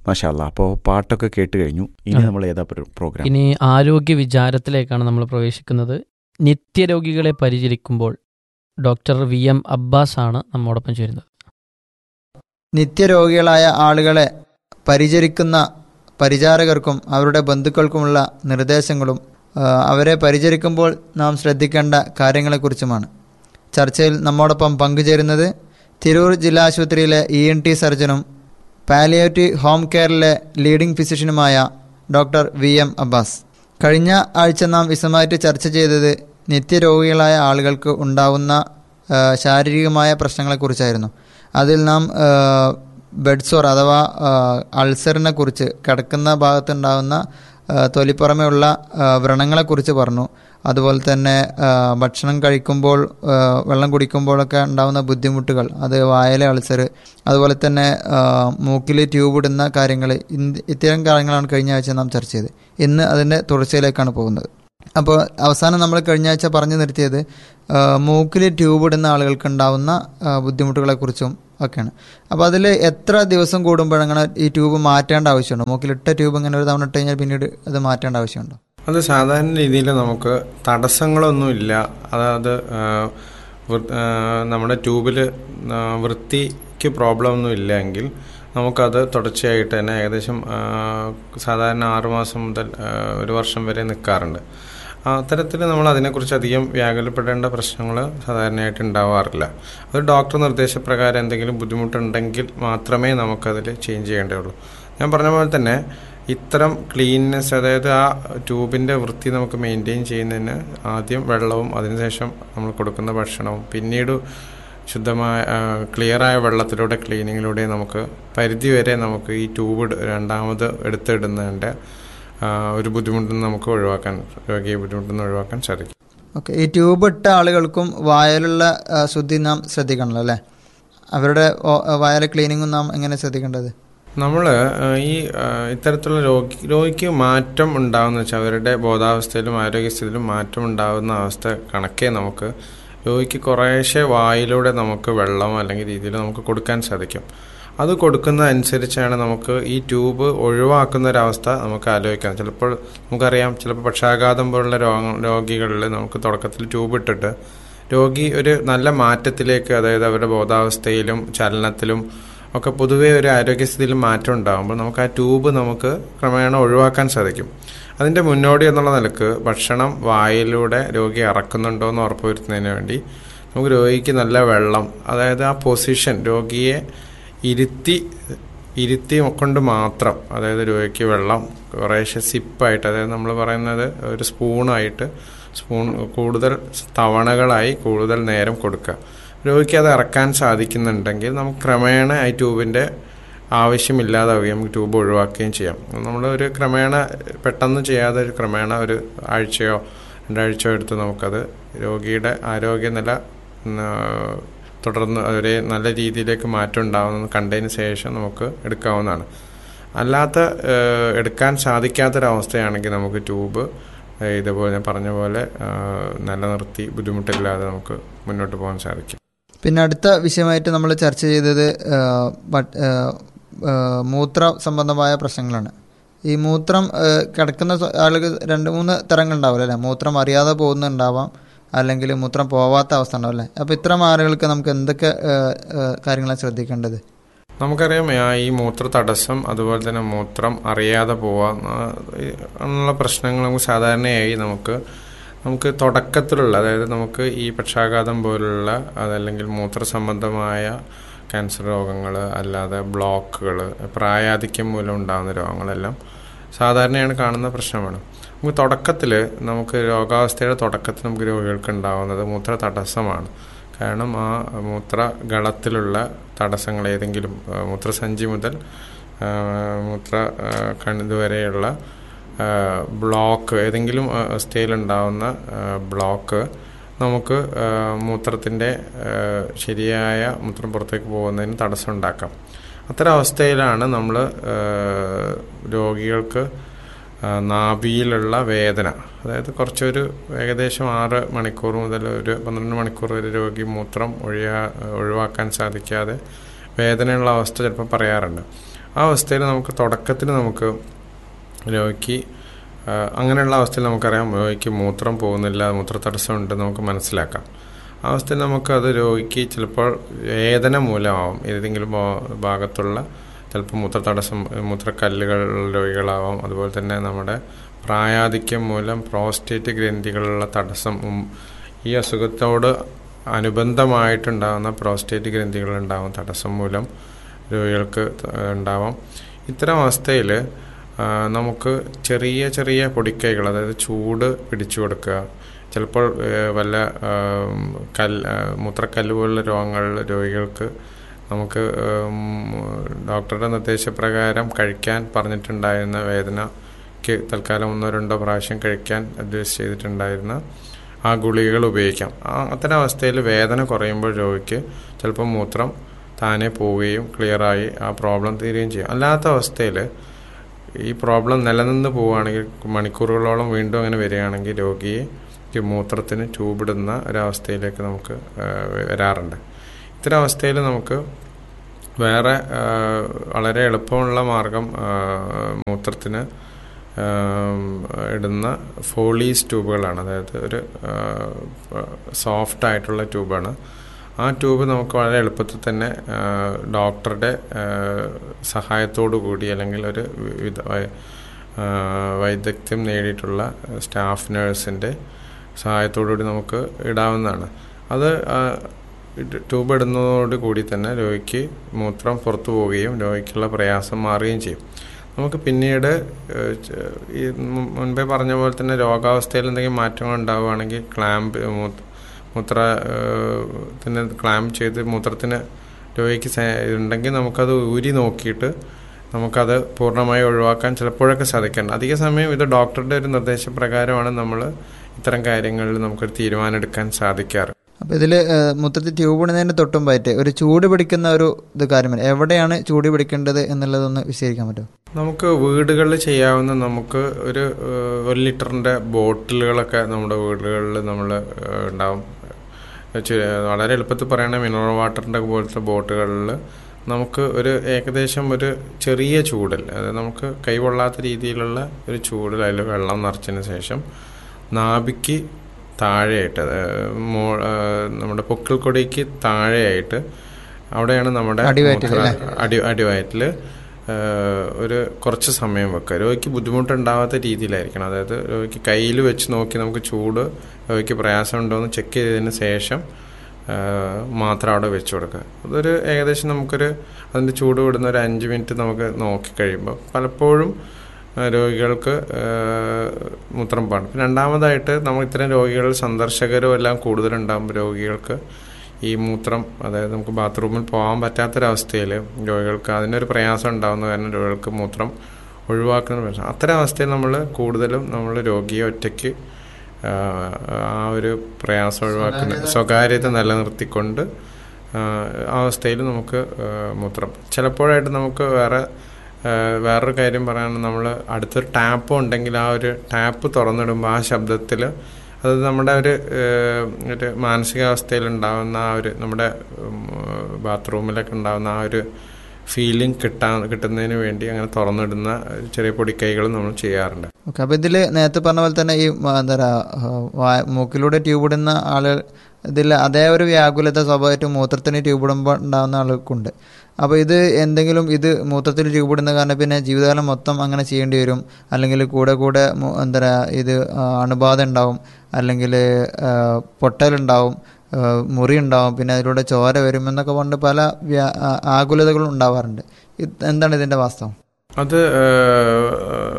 മാഷാല്ല അപ്പോൾ പാട്ടൊക്കെ കേട്ട് കഴിഞ്ഞു ഇനി അതെ. നമ്മൾ ഏതാ പ്ര- പ്രോഗ്രാം ഇനി ആരോഗ്യ വിചാരത്തിലേക്കാണ് നമ്മൾ പ്രവേശിക്കുന്നത് നിത്യരോഗികളെ പരിചരിക്കുമ്പോൾ ഡോക്ടർ വി എം അബ്ബാസ് ആണ് നമ്മോടൊപ്പം ചേരുന്നത് നിത്യരോഗികളായ ആളുകളെ പരിചരിക്കുന്ന പരിചാരകർക്കും അവരുടെ ബന്ധുക്കൾക്കുമുള്ള നിർദ്ദേശങ്ങളും ആ, അവരെ പരിചരിക്കുമ്പോൾ നാം ശ്രദ്ധിക്കേണ്ട കാര്യങ്ങളെക്കുറിച്ചുമാണ് ചർച്ചയിൽ നമ്മോടൊപ്പം പങ്കുചേരുന്നത് തിരൂർ ജില്ലാ ആശുപത്രിയിലെ ഇ എൻ ടി സർജനും പാലിയേറ്റീവ് ഹോം കെയറിലെ ലീഡിംഗ് ഫിസിഷ്യനുമായ ഡോക്ടർ വി എം അബ്ബാസ് കഴിഞ്ഞ ആഴ്ച നാം വിശദമായിട്ട് ചർച്ച ചെയ്തത് നിത്യരോഗികളായ ആളുകൾക്ക് ഉണ്ടാവുന്ന ആ, ശാരീരികമായ പ്രശ്നങ്ങളെക്കുറിച്ചായിരുന്നു അതിൽ നാം ആ, ബെഡ് സോർ അഥവാ ആ, അൾസറിനെ കുറിച്ച് കിടക്കുന്ന ഭാഗത്തുണ്ടാകുന്ന ആ, തൊലിപ്പുറമെയുള്ള ആ, വ്രണങ്ങളെക്കുറിച്ച് പറഞ്ഞു അതുപോലെ തന്നെ ആ, ഭക്ഷണം കഴിക്കുമ്പോൾ ആ, വെള്ളം കുടിക്കുമ്പോഴൊക്കെ ഉണ്ടാകുന്ന ബുദ്ധിമുട്ടുകൾ അത് വായല അൾസർ അതുപോലെ തന്നെ ആ, മൂക്കിൽ ട്യൂബ് ഇടുന്ന കാര്യങ്ങൾ ഇത്തരം കാര്യങ്ങളാണ് കഴിഞ്ഞ ആഴ്ച നാം ചർച്ച ചെയ്തത് ഇന്ന് അതിൻ്റെ തുടർച്ചയിലേക്കാണ് പോകുന്നത് അപ്പോൾ അവസാനം നമ്മൾ കഴിഞ്ഞ ആഴ്ച പറഞ്ഞു നിർത്തിയത് മൂക്കിൽ ട്യൂബ് ഇടുന്ന ആളുകൾക്ക് ഉണ്ടാവുന്ന ആ, ബുദ്ധിമുട്ടുകളെക്കുറിച്ചും ഒക്കെയാണ് അപ്പോൾ അതിൽ എത്ര ദിവസം കൂടുമ്പോഴങ്ങനെ ഈ ട്യൂബ് മാറ്റേണ്ട ആവശ്യമുണ്ടോ മൂക്കിലിട്ട ട്യൂബ് ഇങ്ങനെ ഒരു തവണ ഇട്ട് കഴിഞ്ഞാൽ പിന്നീട് അത് മാറ്റേണ്ട ആവശ്യമുണ്ടോ അത് സാധാരണ രീതിയിൽ നമുക്ക് തടസ്സങ്ങളൊന്നുമില്ല അതായത് ആ, വൃ- ആ, നമ്മുടെ ട്യൂബിൽ വൃത്തിക്ക് പ്രോബ്ലം ഒന്നും ഇല്ലെങ്കിൽ നമുക്കത് തുടർച്ചയായിട്ട് തന്നെ ഏകദേശം ആ, സാധാരണ ആറുമാസം മുതൽ ആ, ഒരു വർഷം വരെ നിൽക്കാറുണ്ട് അത്തരത്തിൽ നമ്മൾ അതിനെക്കുറിച്ച് അധികം വ്യാകുലപ്പെടേണ്ട പ്രശ്നങ്ങൾ സാധാരണയായിട്ട് ഉണ്ടാവാറില്ല അത് ഡോക്ടർ നിർദ്ദേശപ്രകാരം എന്തെങ്കിലും ബുദ്ധിമുട്ടുണ്ടെങ്കിൽ മാത്രമേ നമുക്കതിൽ ചേഞ്ച് ചെയ്യേണ്ടതുള്ളൂ ഞാൻ പറഞ്ഞ പോലെ തന്നെ ഇത്തരം ക്ലീൻനെസ് അതായത് ആ ട്യൂബിൻ്റെ വൃത്തി നമുക്ക് മെയിൻറ്റെയിൻ ചെയ്യുന്നതിന് ആദ്യം വെള്ളവും അതിനുശേഷം നമ്മൾ കൊടുക്കുന്ന ഭക്ഷണവും പിന്നീട് ശുദ്ധമായ ക്ലിയറായ വെള്ളത്തിലൂടെ ക്ലീനിങ്ങിലൂടെ നമുക്ക് പരിധിവരെ നമുക്ക് ഈ ട്യൂബ് ഇട- രണ്ടാമത് എടുത്തിടുന്നതിൻ്റെ ആ, ഒരു ബുദ്ധിമുട്ടിൽ നിന്ന് നമുക്ക് ഒഴിവാക്കാൻ രോഗിയെ ബുദ്ധിമുട്ടിൽ നിന്ന് ഒഴിവാക്കാൻ സാധിക്കും ഓക്കെ ഈ ട്യൂബ് ഇട്ട ആളുകൾക്കും വായലുള്ള ആ, ശുദ്ധി നാം ശ്രദ്ധിക്കണമല്ലോ അല്ലേ അവരുടെ ഓ- വായല ക്ലീനിങ്ങും നാം എങ്ങനെ ശ്രദ്ധിക്കേണ്ടത് നമ്മൾ ഈ ആ, ഇത്തരത്തിലുള്ള രോഗി രോഗിക്ക് മാറ്റം ഉണ്ടാകുന്ന വെച്ചാൽ അവരുടെ ബോധാവസ്ഥയിലും ആരോഗ്യസ്ഥിതിയിലും മാറ്റം ഉണ്ടാകുന്ന അവസ്ഥ കണക്കേ നമുക്ക് രോഗിക്ക് കുറേശ്ശെ വായിലൂടെ നമുക്ക് വെള്ളം അല്ലെങ്കിൽ രീതിയിൽ നമുക്ക് കൊടുക്കാൻ സാധിക്കും അത് കൊടുക്കുന്ന അനുസരിച്ചാണ് നമുക്ക് ഈ ട്യൂബ് ഒഴിവാക്കുന്ന ഒരവസ്ഥ നമുക്ക് ആലോചിക്കാം ചിലപ്പോൾ നമുക്കറിയാം ചിലപ്പോൾ പക്ഷാഘാതം പോലുള്ള രോഗ രോഗികളിൽ നമുക്ക് തുടക്കത്തിൽ ട്യൂബ് ഇട്ടിട്ട് രോഗി ഒരു നല്ല മാറ്റത്തിലേക്ക് അതായത് അവരുടെ ബോധാവസ്ഥയിലും ചലനത്തിലും ഒക്കെ പൊതുവേ ഒരു ആരോഗ്യസ്ഥിതിയിൽ മാറ്റം ഉണ്ടാകുമ്പോൾ നമുക്ക് ആ ട്യൂബ് നമുക്ക് ക്രമേണ ഒഴിവാക്കാൻ സാധിക്കും അതിൻ്റെ മുന്നോടി എന്നുള്ള നിലക്ക് ഭക്ഷണം വായിലൂടെ രോഗി ഇറക്കുന്നുണ്ടോ എന്ന് ഉറപ്പുവരുത്തുന്നതിന് വേണ്ടി നമുക്ക് രോഗിക്ക് നല്ല വെള്ളം അതായത് ആ പൊസിഷൻ രോഗിയെ ഇരുത്തി ഇരുത്തി കൊണ്ട് മാത്രം അതായത് രോഗിക്ക് വെള്ളം കുറേശ്ശെ സിപ്പായിട്ട് അതായത് നമ്മൾ പറയുന്നത് ഒരു സ്പൂണായിട്ട് സ്പൂൺ കൂടുതൽ തവണകളായി കൂടുതൽ നേരം കൊടുക്കുക രോഗിക്ക് അത് ഇറക്കാൻ സാധിക്കുന്നുണ്ടെങ്കിൽ നമുക്ക് ക്രമേണ ഈ ട്യൂബിൻ്റെ ആവശ്യമില്ലാതാവുകയും നമുക്ക് ട്യൂബ് ഒഴിവാക്കുകയും ചെയ്യാം നമ്മൾ ഒരു ക്രമേണ പെട്ടെന്ന് ചെയ്യാതെ ഒരു ക്രമേണ ഒരു ആഴ്ചയോ രണ്ടാഴ്ചയോ എടുത്ത് നമുക്കത് രോഗിയുടെ ആരോഗ്യനില ഉം, ആ, തുടർന്ന് ഒരേ നല്ല രീതിയിലേക്ക് മാറ്റം ഉണ്ടാകുന്നത് കണ്ടതിന് ശേഷം നമുക്ക് എടുക്കാവുന്നതാണ് അല്ലാത്ത ഏഹ്, എടുക്കാൻ സാധിക്കാത്തൊരവസ്ഥയാണെങ്കിൽ നമുക്ക് ട്യൂബ് ഏഹ്, ഇതുപോലെ ഞാൻ പറഞ്ഞ പോലെ ഏഹ്, നിലനിർത്തി ബുദ്ധിമുട്ടില്ലാതെ നമുക്ക് മുന്നോട്ട് പോകാൻ സാധിക്കും പിന്നെ അടുത്ത വിഷയമായിട്ട് നമ്മൾ ചർച്ച ചെയ്തത് ആ, ബട്ട്- ആ, ആ, മൂത്ര സംബന്ധമായ പ്രശ്നങ്ങളാണ് ഈ മൂത്രം ആ, കിടക്കുന്ന സ- ആളുകൾ രണ്ട് മൂന്ന് തരങ്ങളുണ്ടാവില്ല അല്ലേ മൂത്രം അറിയാതെ പോകുന്നുണ്ടാവാം അല്ലെങ്കിൽ മൂത്രം പോവാത്ത അവസ്ഥ ഉണ്ടാവും അല്ലേ അപ്പോൾ ഇത്തരം ആളുകൾക്ക് നമുക്ക് എന്തൊക്കെ ആ, ആ, കാര്യങ്ങളാണ് ശ്രദ്ധിക്കേണ്ടത് നമുക്കറിയാം ആ, ഈ മൂത്ര തടസ്സം അതുപോലെ തന്നെ മൂത്രം അറിയാതെ പോവാം ആ, ഈ അങ്ങനെയുള്ള പ്രശ്നങ്ങൾ നമുക്ക് സാധാരണയായി നമുക്ക് നമുക്ക് തുടക്കത്തിലുള്ള അതായത് നമുക്ക് ഈ പക്ഷാഘാതം പോലുള്ള അതല്ലെങ്കിൽ മൂത്ര സംബന്ധമായ ക്യാൻസർ രോഗങ്ങൾ അല്ലാതെ ബ്ലോക്കുകൾ പ്രായാധിക്യം മൂലം ഉണ്ടാകുന്ന രോഗങ്ങളെല്ലാം സാധാരണയാണ് കാണുന്ന പ്രശ്നമാണ് നമുക്ക് തുടക്കത്തിൽ നമുക്ക് രോഗാവസ്ഥയുടെ തുടക്കത്തിൽ നമുക്ക് രോഗികൾക്ക് ഉണ്ടാകുന്നത് മൂത്ര തടസ്സമാണ് കാരണം ആ മൂത്ര ഗളത്തിലുള്ള തടസ്സങ്ങൾ ഏതെങ്കിലും ആ, മൂത്രസഞ്ചി മുതൽ ആ, മൂത്ര ആ, കണിത് വരെയുള്ള ആ, ബ്ലോക്ക് ഏതെങ്കിലും അവസ്ഥയിലുണ്ടാവുന്ന ആ, ബ്ലോക്ക് നമുക്ക് ആ, മൂത്രത്തിൻ്റെ ആ, ശരിയായ മൂത്രം പുറത്തേക്ക് പോകുന്നതിന് തടസ്സം ഉണ്ടാക്കാം അത്തരം അവസ്ഥയിലാണ് നമ്മൾ രോഗികൾക്ക് ആ, നാഭിയിലുള്ള വേദന അതായത് കുറച്ചൊരു ഏകദേശം ആറ് മണിക്കൂർ മുതൽ ഒരു പന്ത്രണ്ട് മണിക്കൂർ വരെ രോഗി മൂത്രം ഒഴിയാ ഒഴിവാക്കാൻ സാധിക്കാതെ വേദനയുള്ള അവസ്ഥ ചിലപ്പോൾ പറയാറുണ്ട് ആ അവസ്ഥയിൽ നമുക്ക് തുടക്കത്തിൽ നമുക്ക് രോഗിക്ക് ആ, അങ്ങനെയുള്ള അവസ്ഥയിൽ നമുക്കറിയാം രോഗിക്ക് മൂത്രം പോകുന്നില്ല മൂത്ര തടസ്സമുണ്ട് നമുക്ക് മനസ്സിലാക്കാം ആ അവസ്ഥയിൽ നമുക്കത് രോഗിക്ക് ചിലപ്പോൾ വേദന മൂലമാവാം ഏതെങ്കിലും ഭാ- ഭാഗത്തുള്ള ചിലപ്പോൾ മൂത്ര തടസ്സം മൂത്രക്കല്ലുകൾ രോഗികളാവാം അതുപോലെ തന്നെ നമ്മുടെ പ്രായാധിക്യം മൂലം പ്രോസ്റ്റേറ്റ് ഗ്രന്ഥികളുള്ള തടസ്സം ഉം, ഈ അസുഖത്തോട് അനുബന്ധമായിട്ടുണ്ടാകുന്ന പ്രോസ്റ്റേറ്റ് ഗ്രന്ഥികൾ ഉണ്ടാകും തടസ്സം മൂലം രോഗികൾക്ക് ത- ഉണ്ടാവാം ഇത്തരം അവസ്ഥയിൽ നമുക്ക് ചെറിയ ചെറിയ പൊടിക്കൈകൾ അതായത് ചൂട് പിടിച്ചു കൊടുക്കുക ചിലപ്പോൾ ഏഹ്, വല്ല ആം, കല്ല് ആ, മൂത്രക്കല്ല് പോലുള്ള രോഗങ്ങൾ രോഗികൾക്ക് നമുക്ക് ഉം, ഡോക്ടറുടെ നിർദ്ദേശപ്രകാരം കഴിക്കാൻ പറഞ്ഞിട്ടുണ്ടായിരുന്ന വേദനയ്ക്ക് തൽക്കാലം ഒന്നോ രണ്ടോ പ്രാവശ്യം കഴിക്കാൻ അഡ്വൈസ് ചെയ്തിട്ടുണ്ടായിരുന്ന ആ ഗുളികകൾ ഉപയോഗിക്കാം ആ അത്തരം അവസ്ഥയിൽ വേദന കുറയുമ്പോൾ രോഗിക്ക് ചിലപ്പോൾ മൂത്രം താനെ പോവുകയും ക്ലിയറായി ആ പ്രോബ്ലം തീരുകയും ചെയ്യും അല്ലാത്ത അവസ്ഥയിൽ ഈ പ്രോബ്ലം നിലനിന്ന് പോവുകയാണെങ്കിൽ മണിക്കൂറുകളോളം വീണ്ടും അങ്ങനെ വരികയാണെങ്കിൽ രോഗിയെ ഈ മൂത്രത്തിന് ട്യൂബിടുന്ന ഒരവസ്ഥയിലേക്ക് നമുക്ക് ആ, വരാറുണ്ട് ഇത്തരം അവസ്ഥയിൽ നമുക്ക് വേറെ ആ, വളരെ എളുപ്പമുള്ള മാർഗം ആ, മൂത്രത്തിന് ആം, ഇടുന്ന ഫോളീസ് ട്യൂബുകളാണ് അതായത് ഒരു സോഫ്റ്റ് ആയിട്ടുള്ള ട്യൂബാണ് ആ ട്യൂബ് നമുക്ക് വളരെ എളുപ്പത്തിൽ തന്നെ ആ, ഡോക്ടറുടെ ആ, സഹായത്തോടു കൂടി അല്ലെങ്കിൽ ഒരു വിധ വൈ- ആ, വൈദഗ്ധ്യം നേടിയിട്ടുള്ള സ്റ്റാഫ് നഴ്സിൻ്റെ സഹായത്തോടു കൂടി നമുക്ക് ഇടാവുന്നതാണ് അത് ആ, ഇത് ട്യൂബ് ഇടുന്നതോട് കൂടി തന്നെ രോഗിക്ക് മൂത്രം പുറത്തു പോവുകയും രോഗിക്കുള്ള പ്രയാസം മാറുകയും ചെയ്യും നമുക്ക് പിന്നീട് ഏഹ്, ച- ഈ മു- മുൻപേ പറഞ്ഞ പോലെ തന്നെ രോഗാവസ്ഥയിൽ എന്തെങ്കിലും മാറ്റങ്ങൾ ഉണ്ടാവുകയാണെങ്കിൽ ക്ലാമ്പ് മൂത്ര മൂത്ര ഏഹ്, ത്തിന് ക്ലാമ്പ് ചെയ്ത് മൂത്രത്തിന് രോഗിക്ക് സ- ഉണ്ടെങ്കിൽ നമുക്കത് ഊരി നോക്കിയിട്ട് നമുക്കത് പൂർണ്ണമായി ഒഴിവാക്കാൻ ചിലപ്പോഴൊക്കെ സാധിക്കുന്നുണ്ട് അധിക സമയം ഇത് ഡോക്ടറുടെ ഒരു നിർദ്ദേശപ്രകാരമാണ് നമ്മൾ ഇത്തരം കാര്യങ്ങളിൽ നമുക്കൊരു തീരുമാനം എടുക്കാൻ സാധിക്കാറ് അപ്പോൾ ഇതിൽ മുത്തത്തിൽ ട്യൂബ് ഇടുന്നതിന് തൊട്ടുമ്പായിട്ട് ഒരു ചൂട് പിടിക്കുന്ന ഒരു ഇത് കാര്യമല്ല എവിടെയാണ് ചൂട് പിടിക്കേണ്ടത് എന്നുള്ളതൊന്ന് വിശദീകരിക്കാൻ പറ്റുമോ നമുക്ക് വീടുകളിൽ ചെയ്യാവുന്ന നമുക്ക് ഒരു ഏഹ്, ഒരു ലിറ്ററിൻ്റെ ബോട്ടിലുകളൊക്കെ നമ്മുടെ വീടുകളിൽ നമ്മൾ ഉണ്ടാവും ചെ- വളരെ എളുപ്പത്തിൽ പറയുകയാണെങ്കിൽ മിനറൽ വാട്ടറിൻ്റെ പോലത്തെ ബോട്ടുകളിൽ നമുക്ക് ഒരു ഏകദേശം ഒരു ചെറിയ ചൂടിൽ അതായത് നമുക്ക് കൈകൊള്ളാത്ത രീതിയിലുള്ള ഒരു ചൂടിൽ അതിൽ വെള്ളം നിറച്ചതിന് ശേഷം നാഭിക്ക് താഴെയായിട്ട് അതായത് മോ- ഏഹ്, നമ്മുടെ പൊക്കിൾ കൊടിക്ക് താഴെയായിട്ട് അവിടെയാണ് നമ്മുടെ അടിവയറ്റിൽ മൂത്ര- അടി അടിവയറ്റിൽ ഒരു കുറച്ച് സമയം വെക്കുക രോഗിക്ക് ബുദ്ധിമുട്ടുണ്ടാവാത്ത രീതിയിലായിരിക്കണം അതായത് രോഗിക്ക് കയ്യിൽ വെച്ച് നോക്കി നമുക്ക് ചൂട് രോഗിക്ക് പ്രയാസം ഉണ്ടോ എന്ന് ചെക്ക് ചെയ്തതിന് ശേഷം ആ, മാത്രം അവിടെ വെച്ച് കൊടുക്കുക അതൊരു ഏകദേശം നമുക്കൊരു അതിൻ്റെ ചൂട് വിടുന്ന ഒരു അഞ്ച് മിനിറ്റ് നമുക്ക് നോക്കി കഴിയുമ്പോൾ പലപ്പോഴും ആ, രോഗികൾക്ക് ആ, മൂത്രം പാടും പിന്നെ രണ്ടാമതായിട്ട് നമ്മൾ ഇത്തരം രോഗികൾ സന്ദർശകരും എല്ലാം കൂടുതലുണ്ടാകുമ്പോൾ രോഗികൾക്ക് ഈ മൂത്രം അതായത് നമുക്ക് ബാത്റൂമിൽ പോകാൻ പറ്റാത്തൊരവസ്ഥയിൽ രോഗികൾക്ക് അതിനൊരു പ്രയാസം ഉണ്ടാകുന്ന കാരണം രോഗികൾക്ക് മൂത്രം ഒഴിവാക്കുന്ന പ്രശ്നം അത്തരം അവസ്ഥയിൽ നമ്മൾ കൂടുതലും നമ്മൾ രോഗിയെ ഒറ്റയ്ക്ക് ആ, ആ ഒരു പ്രയാസം ഒഴിവാക്കുന്ന സ്വകാര്യത നിലനിർത്തിക്കൊണ്ട് ആ, ആ അവസ്ഥയിൽ നമുക്ക് ആ, മൂത്രം ചിലപ്പോഴായിട്ട് നമുക്ക് വേറെ ആ, വേറൊരു കാര്യം പറയാൻ നമ്മൾ അടുത്തൊരു ടാപ്പ് ഉണ്ടെങ്കിൽ ആ ഒരു ടാപ്പ് തുറന്നിടുമ്പോൾ ആ ശബ്ദത്തിൽ അത് നമ്മുടെ ഒരു ഏഹ്, ഒരു മാനസികാവസ്ഥയിൽ ഉണ്ടാകുന്ന ആ ഒരു നമ്മുടെ ഉം, ബാത്റൂമിലൊക്കെ ഉണ്ടാകുന്ന ആ ഒരു ഫീലിംഗ് കിട്ടാൻ കിട്ടുന്നതിന് വേണ്ടി അങ്ങനെ തുറന്നിടുന്ന ചെറിയ പൊടിക്കൈകളും നമ്മൾ ചെയ്യാറുണ്ട് ഓക്കെ അപ്പോൾ ഇതിൽ നേരത്തെ പറഞ്ഞ പോലെ തന്നെ ഈ മ, എന്താ പറയുക മൂക്കിലൂടെ ട്യൂബ് ഇടുന്ന ആളുകൾ ഇതിൽ അതേ ഒരു വ്യാകുലത സ്വാഭാവികമായിട്ടും മൂത്രത്തിന് ട്യൂബ് ഇടുമ്പോൾ ഉണ്ടാകുന്ന ആൾക്കുണ്ട് അപ്പോൾ ഇത് എന്തെങ്കിലും ഇത് മൂത്രത്തിൽ ട്യൂബ് ഇടുന്ന കാരണം പിന്നെ ജീവിതകാലം മൊത്തം അങ്ങനെ ചെയ്യേണ്ടി വരും അല്ലെങ്കിൽ കൂടെ കൂടെ മു- എന്താ പറയുക ഇത് ആ, അണുബാധ ഉണ്ടാവും അല്ലെങ്കിൽ പൊട്ടലുണ്ടാവും ആ, മുറി ഉണ്ടാവും പിന്നെ അതിലൂടെ ചോര വരും എന്നൊക്കെ പറഞ്ഞിട്ട് പല വ്യാ ആ, ആകുലതകളും ഉണ്ടാവാറുണ്ട് ഇത് എന്താണ് ഇതിൻ്റെ വാസ്തവം അത് ഏഹ്,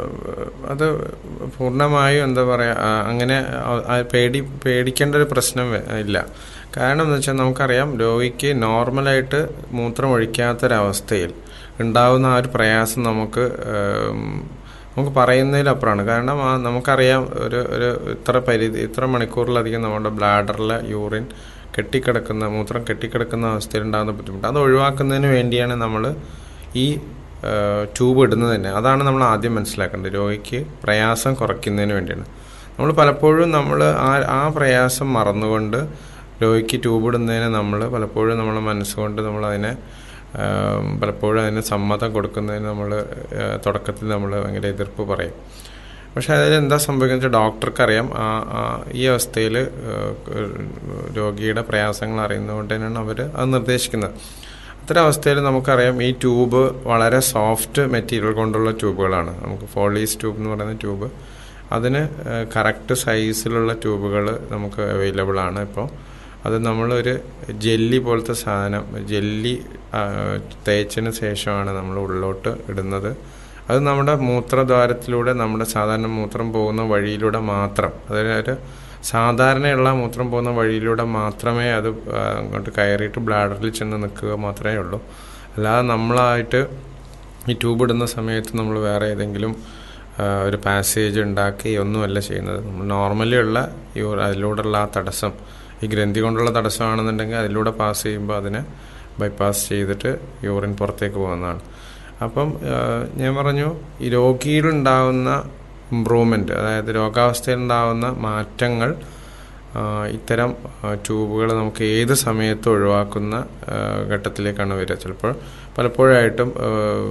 അത് പൂർണ്ണമായും എന്താ പറയുക അങ്ങനെ ആ- ആ പേടി പേടിക്കേണ്ട ഒരു പ്രശ്നം വ- ഇല്ല കാരണം എന്ന് വെച്ചാൽ നമുക്കറിയാം രോഗിക്ക് നോർമലായിട്ട് മൂത്രം ഒഴിക്കാത്തൊരവസ്ഥയിൽ ഉണ്ടാവുന്ന ആ ഒരു പ്രയാസം നമുക്ക് ഏം, നമുക്ക് പറയുന്നതിലപ്പുറമാണ് കാരണം ആ നമുക്കറിയാം ഒരു ഒരു ഇത്ര പരിധി ഇത്ര മണിക്കൂറിലധികം നമ്മുടെ ബ്ലാഡറിലെ യൂറിൻ കെട്ടിക്കിടക്കുന്ന മൂത്രം കെട്ടിക്കിടക്കുന്ന അവസ്ഥയിൽ ഉണ്ടാകുന്ന ബുദ്ധിമുട്ട് അത് ഒഴിവാക്കുന്നതിന് വേണ്ടിയാണ് നമ്മൾ ഈ ട്യൂബ് ഇടുന്നത് തന്നെ അതാണ് നമ്മൾ ആദ്യം മനസ്സിലാക്കേണ്ടത് രോഗിക്ക് പ്രയാസം കുറയ്ക്കുന്നതിന് വേണ്ടിയാണ് നമ്മൾ പലപ്പോഴും നമ്മൾ ആ ആ പ്രയാസം മറന്നുകൊണ്ട് രോഗിക്ക് ട്യൂബ് ഇടുന്നതിന് നമ്മൾ പലപ്പോഴും നമ്മളെ മനസ്സുകൊണ്ട് നമ്മൾ അതിനെ ആം, പലപ്പോഴും അതിന് സമ്മതം കൊടുക്കുന്നതിന് നമ്മൾ തുടക്കത്തിൽ നമ്മൾ ഭയങ്കര എതിർപ്പ് പറയും പക്ഷെ അതിൽ എന്താ സംഭവിക്കുന്നത് വെച്ചാൽ ഡോക്ടർക്ക് അറിയാം ആ ആ ഈ അവസ്ഥയിൽ രോഗിയുടെ പ്രയാസങ്ങൾ അറിയുന്നതുകൊണ്ട് തന്നെയാണ് അവർ അത് നിർദ്ദേശിക്കുന്നത് അത്തരം അവസ്ഥയിൽ നമുക്കറിയാം ഈ ട്യൂബ് വളരെ സോഫ്റ്റ് മെറ്റീരിയൽ കൊണ്ടുള്ള ട്യൂബുകളാണ് നമുക്ക് ഫോളീസ് ട്യൂബ് എന്ന് പറയുന്ന ട്യൂബ് അതിന് കറക്റ്റ് സൈസിലുള്ള ട്യൂബുകൾ നമുക്ക് അവൈലബിൾ ആണ് ഇപ്പോൾ അത് നമ്മളൊരു ജെല്ലി പോലത്തെ സാധനം ജെല്ലി ആ, തേച്ചതിന് ശേഷമാണ് നമ്മൾ ഉള്ളിലോട്ട് ഇടുന്നത് അത് നമ്മുടെ മൂത്രദ്വാരത്തിലൂടെ നമ്മുടെ സാധാരണ മൂത്രം പോകുന്ന വഴിയിലൂടെ മാത്രം അതായത് സാധാരണയുള്ള മൂത്രം പോകുന്ന വഴിയിലൂടെ മാത്രമേ അത് ആ, അങ്ങോട്ട് കയറിയിട്ട് ബ്ലാഡറിൽ ചെന്ന് നിൽക്കുക മാത്രമേ ഉള്ളൂ അല്ലാതെ നമ്മളായിട്ട് ഈ ട്യൂബ് ഇടുന്ന സമയത്ത് നമ്മൾ വേറെ ഏതെങ്കിലും ആ, ഒരു പാസേജ് ഉണ്ടാക്കി ഒന്നുമല്ല ചെയ്യുന്നത് നമ്മൾ നോർമലി ഉള്ള ഈ ഒരു അതിലൂടെയുള്ള ആ തടസ്സം ഈ ഗ്രന്ഥി കൊണ്ടുള്ള തടസ്സമാണെന്നുണ്ടെങ്കിൽ അതിലൂടെ പാസ് ചെയ്യുമ്പോൾ അതിനെ ബൈപ്പാസ് ചെയ്തിട്ട് യൂറിൻ പുറത്തേക്ക് പോകുന്നതാണ് അപ്പം ആ, ഞാൻ പറഞ്ഞു ഈ രോഗിയിലുണ്ടാവുന്ന ഇമ്പ്രൂവ്മെൻ്റ് അതായത് രോഗാവസ്ഥയിലുണ്ടാവുന്ന മാറ്റങ്ങൾ ആ, ഇത്തരം ട്യൂബുകൾ നമുക്ക് ഏത് സമയത്തും ഒഴിവാക്കുന്ന ആ, ഘട്ടത്തിലേക്കാണ് വരിക ചിലപ്പോൾ പലപ്പോഴായിട്ടും ആ,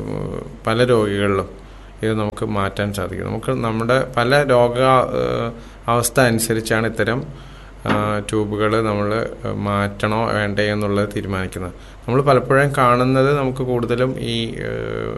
പല രോഗികളിലും ഇത് നമുക്ക് മാറ്റാൻ സാധിക്കും നമുക്ക് നമ്മുടെ പല രോഗ ആ, അവസ്ഥ അനുസരിച്ചാണ് ഇത്തരം ട്യൂബുകൾ നമ്മൾ മാറ്റണോ വേണ്ടേ എന്നുള്ളത് തീരുമാനിക്കുന്നത് നമ്മൾ പലപ്പോഴും കാണുന്നത് നമുക്ക് കൂടുതലും ഈ ആ,